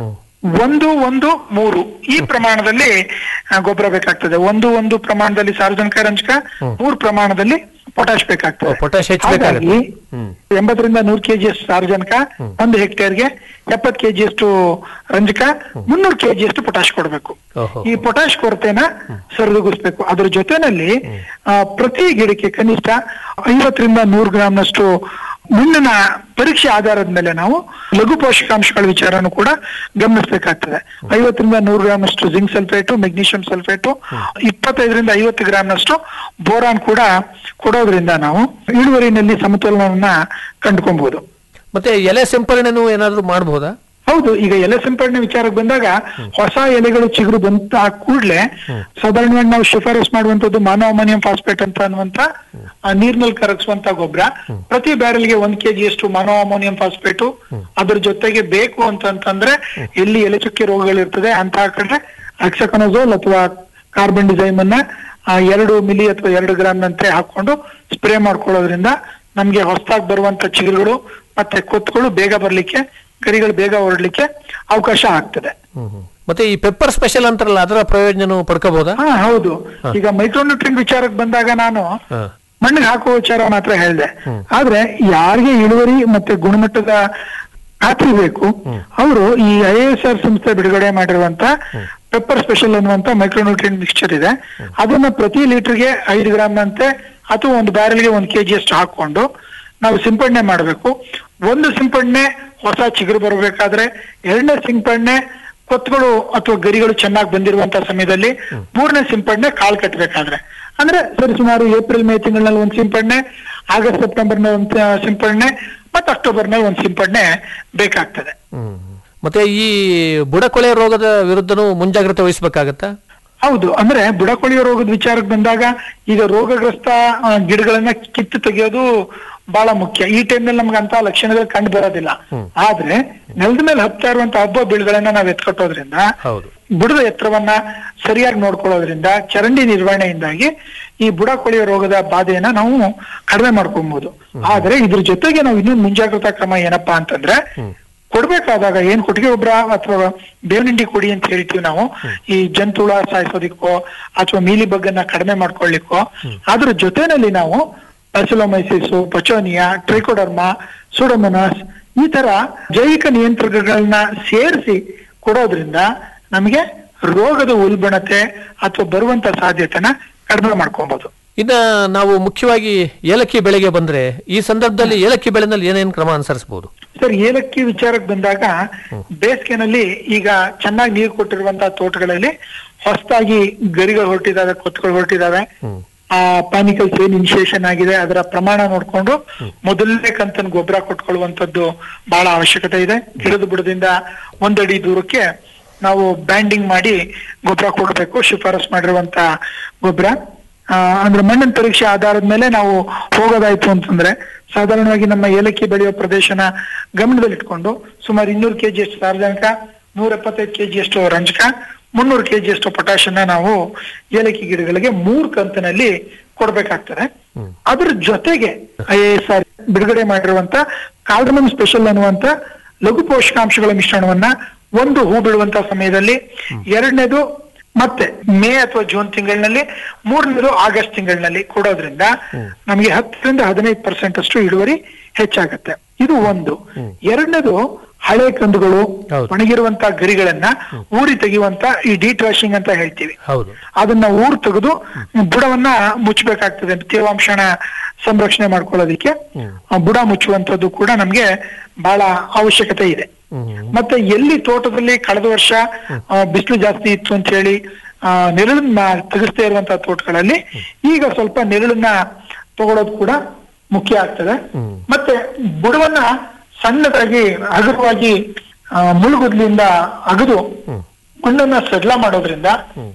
ಒಂದು ಒಂದು ಮೂರು ಈ ಪ್ರಮಾಣದಲ್ಲಿ ಆ, ಗೊಬ್ಬರ ಬೇಕಾಗ್ತದೆ ಒಂದು ಒಂದು ಪ್ರಮಾಣದಲ್ಲಿ ಸಾರ್ವಜನಿಕ ರಂಜಕ ಮೂರು ಪ್ರಮಾಣದಲ್ಲಿ ಪೊಟ್ಯಾಶ್ ಬೇಕಾಗ್ತದೆ ಪೊಟ್ಯಾಶ್ ಹೆಚ್ಚು ಬೇಕಾಗುತ್ತೆ. ಹಾಗಾಗಿ ಹ್ಮ್. ಎಂಬತ್ತರಿಂದ ನೂರು ಕೆಜಿ ಅಷ್ಟು ಸಾರ್ವಜನಿಕ ಒಂದು ಹೆಕ್ಟೇರ್ಗೆ ಎಪ್ಪತ್ತು ಕೆಜಿ ಅಷ್ಟು ರಂಜಕ ಮುನ್ನೂರು ಕೆಜಿ ಅಷ್ಟು ಪೊಟ್ಯಾಶ್ ಕೊಡಬೇಕು ಓಹೋ. ಈ ಪೊಟ್ಯಾಶ್ ಕೊರತೆನ ಸರಿದೂಗಿಸ್ಬೇಕು ಅದ್ರ ಜೊತೆನಲ್ಲಿ ಆ, ಪ್ರತಿ ಗಿಡಕ್ಕೆ ಕನಿಷ್ಠ ಐವತ್ತರಿಂದ ನೂರು ಗ್ರಾಮ್ನಷ್ಟು ಮಣ್ಣಿನ ಪರೀಕ್ಷೆ ಆಧಾರದ ಮೇಲೆ ನಾವು ಲಘು ಪೋಷಕಾಂಶಗಳ ವಿಚಾರನೂ ಕೂಡ ಗಮನಿಸಬೇಕಾಗ್ತದೆ ಐವತ್ತರಿಂದ ನೂರು ಗ್ರಾಮ್ನಷ್ಟು ಜಿಂಕ್ ಸಲ್ಫೇಟು ಮೆಗ್ನೀಷಿಯಂ ಸಲ್ಫೇಟು ಇಪ್ಪತ್ತೈದರಿಂದ ಐವತ್ತು ಗ್ರಾಮ್ನಷ್ಟು ಬೋರಾನ್ ಕೂಡ ಕೊಡೋದ್ರಿಂದ ನಾವು ಇಳುವರಿನಲ್ಲಿ ಸಮತೋಲನವನ್ನ ಕಂಡುಕೊಬಹುದು ಮತ್ತೆ ಎಲೆ ಸಿಂಪರಣೆನೂ ಏನಾದ್ರೂ ಮಾಡಬಹುದಾ ಹೌದು ಈಗ ಎಲೆ ಸಿಂಪಡಣೆ ವಿಚಾರಕ್ಕೆ ಬಂದಾಗ ಹೊಸ ಎಲೆಗಳು ಚಿಗುರು ಬಂತ ಕೂಡ್ಲೆ ಸಾಧಾರಣವಾಗಿ ನಾವು ಶಿಫಾರಸ್ ಮಾಡುವಂತದ್ದು ಮಾನವ ಅಮೋನಿಯಂ ಫಾಸ್ಫೇಟ್ ಅಂತ ಅನ್ನುವಂತ ಆ, ನೀರ್ನಲ್ಲಿ ಕರಗಿಸುವಂತ ಗೊಬ್ಬರ ಪ್ರತಿ ಬ್ಯಾರಲ್ಗೆ ಒಂದ್ ಕೆಜಿ ಅಷ್ಟು ಮಾನವ ಅಮೋನಿಯಂ ಫಾಸ್ಫೇಟು ಅದ್ರ ಜೊತೆಗೆ ಬೇಕು ಅಂತಂತಂದ್ರೆ ಎಲ್ಲಿ ಎಲೆ ಚುಕ್ಕೆ ರೋಗಗಳಿರ್ತದೆ ಅಂತ ಕಡೆ ಅಕ್ಸಕನೋಸೋಲ್ ಅಥವಾ ಕಾರ್ಬನ್ ಡಿಸೈಮ್ ಅನ್ನ ಆ, ಎರಡು ಮಿಲಿ ಅಥವಾ ಎರಡು ಗ್ರಾಮ್ ನಂತೆ ಹಾಕೊಂಡು ಸ್ಪ್ರೇ ಮಾಡ್ಕೊಳ್ಳೋದ್ರಿಂದ ನಮ್ಗೆ ಹೊಸದಾಗಿ ಬರುವಂತ ಚಿಗುರುಗಳು ಮತ್ತೆ ಕೊತ್ತುಗಳು ಬೇಗ ಬರ್ಲಿಕ್ಕೆ ಗರಿಗಳು ಬೇಗ ಹೊರಡ್ಲಿಕ್ಕೆ ಅವಕಾಶ ಆಗ್ತದೆ ಮತ್ತೆ ಈ ಪೆಪ್ಪರ್ ಸ್ಪೆಷಲ್ ಅಂತಾರಲ್ಲ ಅದರ ಪ್ರಯೋಜನ ಪಡ್ಕೋಬಹುದಾ ಹಾ ಹೌದು ಈಗ ಮೈಕ್ರೋನ್ಯೂಟ್ರಿನ್ ವಿಚಾರಕ್ಕೆ ಬಂದಾಗ ನಾನು ಹಾ. ಮಣ್ಣಿಗೆ ಹಾಕುವ ವಿಚಾರ ಮಾತ್ರ ಹೇಳಿದೆ ಆದ್ರೆ ಯಾರಿಗೆ ಇಳುವರಿ ಮತ್ತೆ ಗುಣಮಟ್ಟದ ಖಾತ್ರಿ ಬೇಕು ಅವರು ಈ ಐ ಎಸ್ ಆರ್ ಸಂಸ್ಥೆ ಬಿಡುಗಡೆ ಮಾಡಿರುವಂತ ಪೆಪ್ಪರ್ ಸ್ಪೆಷಲ್ ಅನ್ನುವಂತ ಮೈಕ್ರೋನ್ಯೂಟ್ರಿಯನ್ ಮಿಕ್ಸ್ಚರ್ ಇದೆ ಅದನ್ನ ಪ್ರತಿ ಲೀಟರ್ಗೆ ಐದು ಗ್ರಾಮ್ ಅಂತೆ ಅಥವಾ ಒಂದು ಬ್ಯಾರಲ್ಗೆ ಒಂದು ಕೆಜಿ ಅಷ್ಟು ಹಾಕೊಂಡು ನಾವು ಸಿಂಪಡಣೆ ಮಾಡಬೇಕು ಒಂದು ಸಿಂಪಡಣೆ ಹೊಸ ಚಿಗುರು ಬರಬೇಕಾದ್ರೆ ಎರಡನೇ ಸಿಂಪಡಣೆ ಕೊತ್ತುಗಳು ಅಥವಾ ಗರಿಗಳು ಚೆನ್ನಾಗಿ ಬಂದಿರುವಂತ ಸಮಯದಲ್ಲಿ ಮೂರನೇ ಸಿಂಪಡಣೆ ಕಾಳು ಕಟ್ಟಬೇಕಾದ್ರೆ ಅಂದ್ರೆ ಸರಿ ಸುಮಾರು ಏಪ್ರಿಲ್ ಮೇ ತಿಂಗಳಲ್ಲಿ ಒಂದು ಸಿಂಪಡಣೆ ಆಗಸ್ಟ್ ಸೆಪ್ಟೆಂಬರ್ ಒಂದು ಸಿಂಪಡಣೆ ಮತ್ತೆ ಅಕ್ಟೋಬರ್ ನಲ್ಲಿ ಒಂದು ಸಿಂಪಡಣೆ ಬೇಕಾಗ್ತದೆ ಮತ್ತೆ ಈ ಬುಡಕೊಳೆ ರೋಗದ ವಿರುದ್ಧನೂ ಮುಂಜಾಗ್ರತೆ ವಹಿಸ್ಬೇಕಾಗತ್ತಾ ಹೌದು ಅಂದ್ರೆ ಬುಡಕೊಳಿಯ ರೋಗದ ವಿಚಾರಕ್ಕೆ ಬಂದಾಗ ಈಗ ರೋಗಗ್ರಸ್ತ ಆ, ಗಿಡಗಳನ್ನ ಕಿತ್ತು ತೆಗೆಯೋದು ಬಹಳ ಮುಖ್ಯ ಈ ಟೈಮ್ನಲ್ಲಿ ನಮ್ಗೆ ಅಂತ ಲಕ್ಷಣಗಳು ಕಂಡು ಬರೋದಿಲ್ಲ ಆದ್ರೆ ನೆಲದ ಮೇಲೆ ಹತ್ತಾ ಇರುವಂತ ಹಬ್ಬ ಬೀಳುಗಳನ್ನ ನಾವ್ ಎತ್ಕಟ್ಟೋದ್ರಿಂದ ಹೌದು ಬುಡದ ಎತ್ತರವನ್ನ ಸರಿಯಾಗಿ ನೋಡ್ಕೊಳ್ಳೋದ್ರಿಂದ ಚರಂಡಿ ನಿರ್ವಹಣೆಯಿಂದಾಗಿ ಈ ಬುಡ ಕೊಳೆಯ ರೋಗದ ಬಾಧೆಯನ್ನ ನಾವು ಕಡಿಮೆ ಮಾಡ್ಕೊಬಹುದು ಆದ್ರೆ ಇದ್ರ ಜೊತೆಗೆ ನಾವು ಇನ್ನೊಂದು ಮುಂಜಾಗ್ರತಾ ಕ್ರಮ ಏನಪ್ಪಾ ಅಂತಂದ್ರೆ ಕೊಡ್ಬೇಕಾದಾಗ ಏನ್ ಕೊಟ್ಟಿಗೆ ಗೊಬ್ಬರ ಅಥವಾ ಬೇವಿನಿಂಡಿ ಕೊಡಿ ಅಂತ ಹೇಳ್ತೀವಿ ನಾವು ಈ ಜಂತುಳ ಸಾಯಿಸೋದಿಕ್ಕೋ ಅಥವಾ ಮೀಲಿ ಬಗ್ಗನ್ನ ಕಡಿಮೆ ಮಾಡ್ಕೊಳ್ಳಿಕ್ಕೋ ಅದ್ರ ಜೊತೆನಲ್ಲಿ ನಾವು ಅಸಿಲೋಮೈಸಿಸ್ ಪಚೋನಿಯಾ ಟ್ರೈಕೋಡರ್ಮಾ ಸುಡೋಮೊನಾಸ್ ಈ ತರ ಜೈವಿಕ ನಿಯಂತ್ರಕಗಳನ್ನ ಸೇರಿಸಿ ಕೊಡೋದ್ರಿಂದ ನಮಗೆ ರೋಗದ ಉಲ್ಬಣತೆ ಅಥವಾ ಬರುವಂತ ಸಾಧ್ಯತೆನ ಕಡಿಮೆ ಮಾಡ್ಕೊಬಹುದು ಇನ್ನ ನಾವು ಮುಖ್ಯವಾಗಿ ಏಲಕ್ಕಿ ಬೆಳೆಗೆ ಬಂದ್ರೆ ಈ ಸಂದರ್ಭದಲ್ಲಿ ಏಲಕ್ಕಿ ಬೆಳೆನಲ್ಲಿ ಏನೇನು ಕ್ರಮ ಅನುಸರಿಸಬಹುದು ಸರ್ ಏಲಕ್ಕಿ ವಿಚಾರಕ್ಕೆ ಬಂದಾಗ ಬೇಸಿಗೆನಲ್ಲಿ ಈಗ ಚೆನ್ನಾಗಿ ನೀರು ಕೊಟ್ಟಿರುವಂತಹ ತೋಟಗಳಲ್ಲಿ ಹೊಸದಾಗಿ ಗರಿಗಳು ಹೊರಟಿದಾವೆ ಕೊತ್ತುಗಳು ಹೊರಟಿದಾವೆ ಆ ಪಾನಿಕಲ್ಸ್ ಏನ್ ಇನಿಷಿಯೇಷನ್ ಆಗಿದೆ ಅದರ ಪ್ರಮಾಣ ನೋಡ್ಕೊಂಡು ಮೊದಲನೇ ಕಂತನ ಗೊಬ್ಬರ ಕೊಟ್ಕೊಳ್ಳುವಂತದ್ದು ಬಹಳ ಅವಶ್ಯಕತೆ ಇದೆ ಗಿಡದ ಬುಡದಿಂದ ಒಂದಡಿ ದೂರಕ್ಕೆ ನಾವು ಬ್ಯಾಂಡಿಂಗ್ ಮಾಡಿ ಗೊಬ್ಬರ ಕೊಡಬೇಕು ಶಿಫಾರಸ್ ಮಾಡಿರುವಂತ ಗೊಬ್ಬರ ಆ, ಅಂದ್ರೆ ಮಣ್ಣಿನ ಪರೀಕ್ಷೆ ಆಧಾರದ ಮೇಲೆ ನಾವು ಹೋಗೋದಾಯ್ತು ಅಂತಂದ್ರೆ ಸಾಧಾರಣವಾಗಿ ನಮ್ಮ ಏಲಕ್ಕಿ ಬೆಳೆಯುವ ಪ್ರದೇಶನ ಗಮನದಲ್ಲಿಟ್ಕೊಂಡು ಸುಮಾರು ಇನ್ನೂರು ಕೆಜಿ ಅಷ್ಟು ಸಾರ್ವಜನಿಕ ನೂರ ಎಪ್ಪತ್ತೈದು ಕೆಜಿ ಅಷ್ಟು ರಂಜಕ ಮುನ್ನೂರು ಕೆಜಿ ಅಷ್ಟು ಪೊಟ್ಯಾಷನ್ನ ನಾವು ಏಲಕ್ಕಿ ಗಿಡಗಳಿಗೆ ಮೂರು ಕಂತಿನಲ್ಲಿ ಕೊಡ್ಬೇಕಾಗ್ತದೆ ಅದ್ರ ಜೊತೆಗೆ ಐ ಎಸ್ ಆರ್ ಬಿಡುಗಡೆ ಮಾಡಿರುವಂತ ಕಾರ್ಡಮನ್ ಸ್ಪೆಷಲ್ ಅನ್ನುವಂತ ಲಘು ಪೋಷಕಾಂಶಗಳ ಮಿಶ್ರಣವನ್ನ ಒಂದು ಹೂ ಬಿಡುವಂತ ಸಮಯದಲ್ಲಿ ಎರಡನೇದು ಮತ್ತೆ ಮೇ ಅಥವಾ ಜೂನ್ ತಿಂಗಳಿನಲ್ಲಿ ಮೂರನೇದು ಆಗಸ್ಟ್ ತಿಂಗಳಿನಲ್ಲಿ ಕೊಡೋದ್ರಿಂದ ನಮಗೆ ಹತ್ತರಿಂದ ಹದಿನೈದು ಪರ್ಸೆಂಟ್ ಅಷ್ಟು ಇಳುವರಿ ಹೆಚ್ಚಾಗತ್ತೆ ಇದು ಒಂದು ಎರಡನೇದು ಹಳೆ ಕಂದುಗಳು ಹೌದು. ಒಣಗಿರುವಂತ ಗರಿಗಳನ್ನ ಊರಿ ತೆಗೆಯುವಂತ ಈ ಡಿಟ್ರಾಶಿಂಗ್ ಅಂತ ಹೇಳ್ತೀವಿ ಹೌದು ಅದನ್ನ ಊರ್ ತೆಗೆದು ಬುಡವನ್ನ ಮುಚ್ಚಬೇಕಾಗ್ತದೆ ತೇವಾಂಶನ ಸಂರಕ್ಷಣೆ ಮಾಡ್ಕೊಳ್ಳೋದಿಕ್ಕೆ ಆ ಬುಡ ಮುಚ್ಚುವಂತದ್ದು ಕೂಡ ನಮ್ಗೆ ಬಹಳ ಅವಶ್ಯಕತೆ ಇದೆ ಮತ್ತೆ ಎಲ್ಲಿ ತೋಟದಲ್ಲಿ ಕಳೆದ ವರ್ಷ ಬಿಸಿಲು ಜಾಸ್ತಿ ಇತ್ತು ಅಂತ ಹೇಳಿ ಆ, ನೆರಳನ್ನ ತೆಗೆಸ್ತಾ ಇರುವಂತಹ ತೋಟಗಳಲ್ಲಿ ಈಗ ಸ್ವಲ್ಪ ನೆರಳನ್ನ ತಗೊಳ್ಳೋದು ಕೂಡ ಮುಖ್ಯ ಆಗ್ತದೆ ಮತ್ತೆ ಬುಡವನ್ನ ಸಣ್ಣದಾಗಿ ಹಗುರವಾಗಿ ಆ, ಮುಳುಗುದ್ಲಿಂದ ಅಗದು ಮಣ್ಣನ್ನ ಸಡ್ಲ ಮಾಡೋದ್ರಿಂದ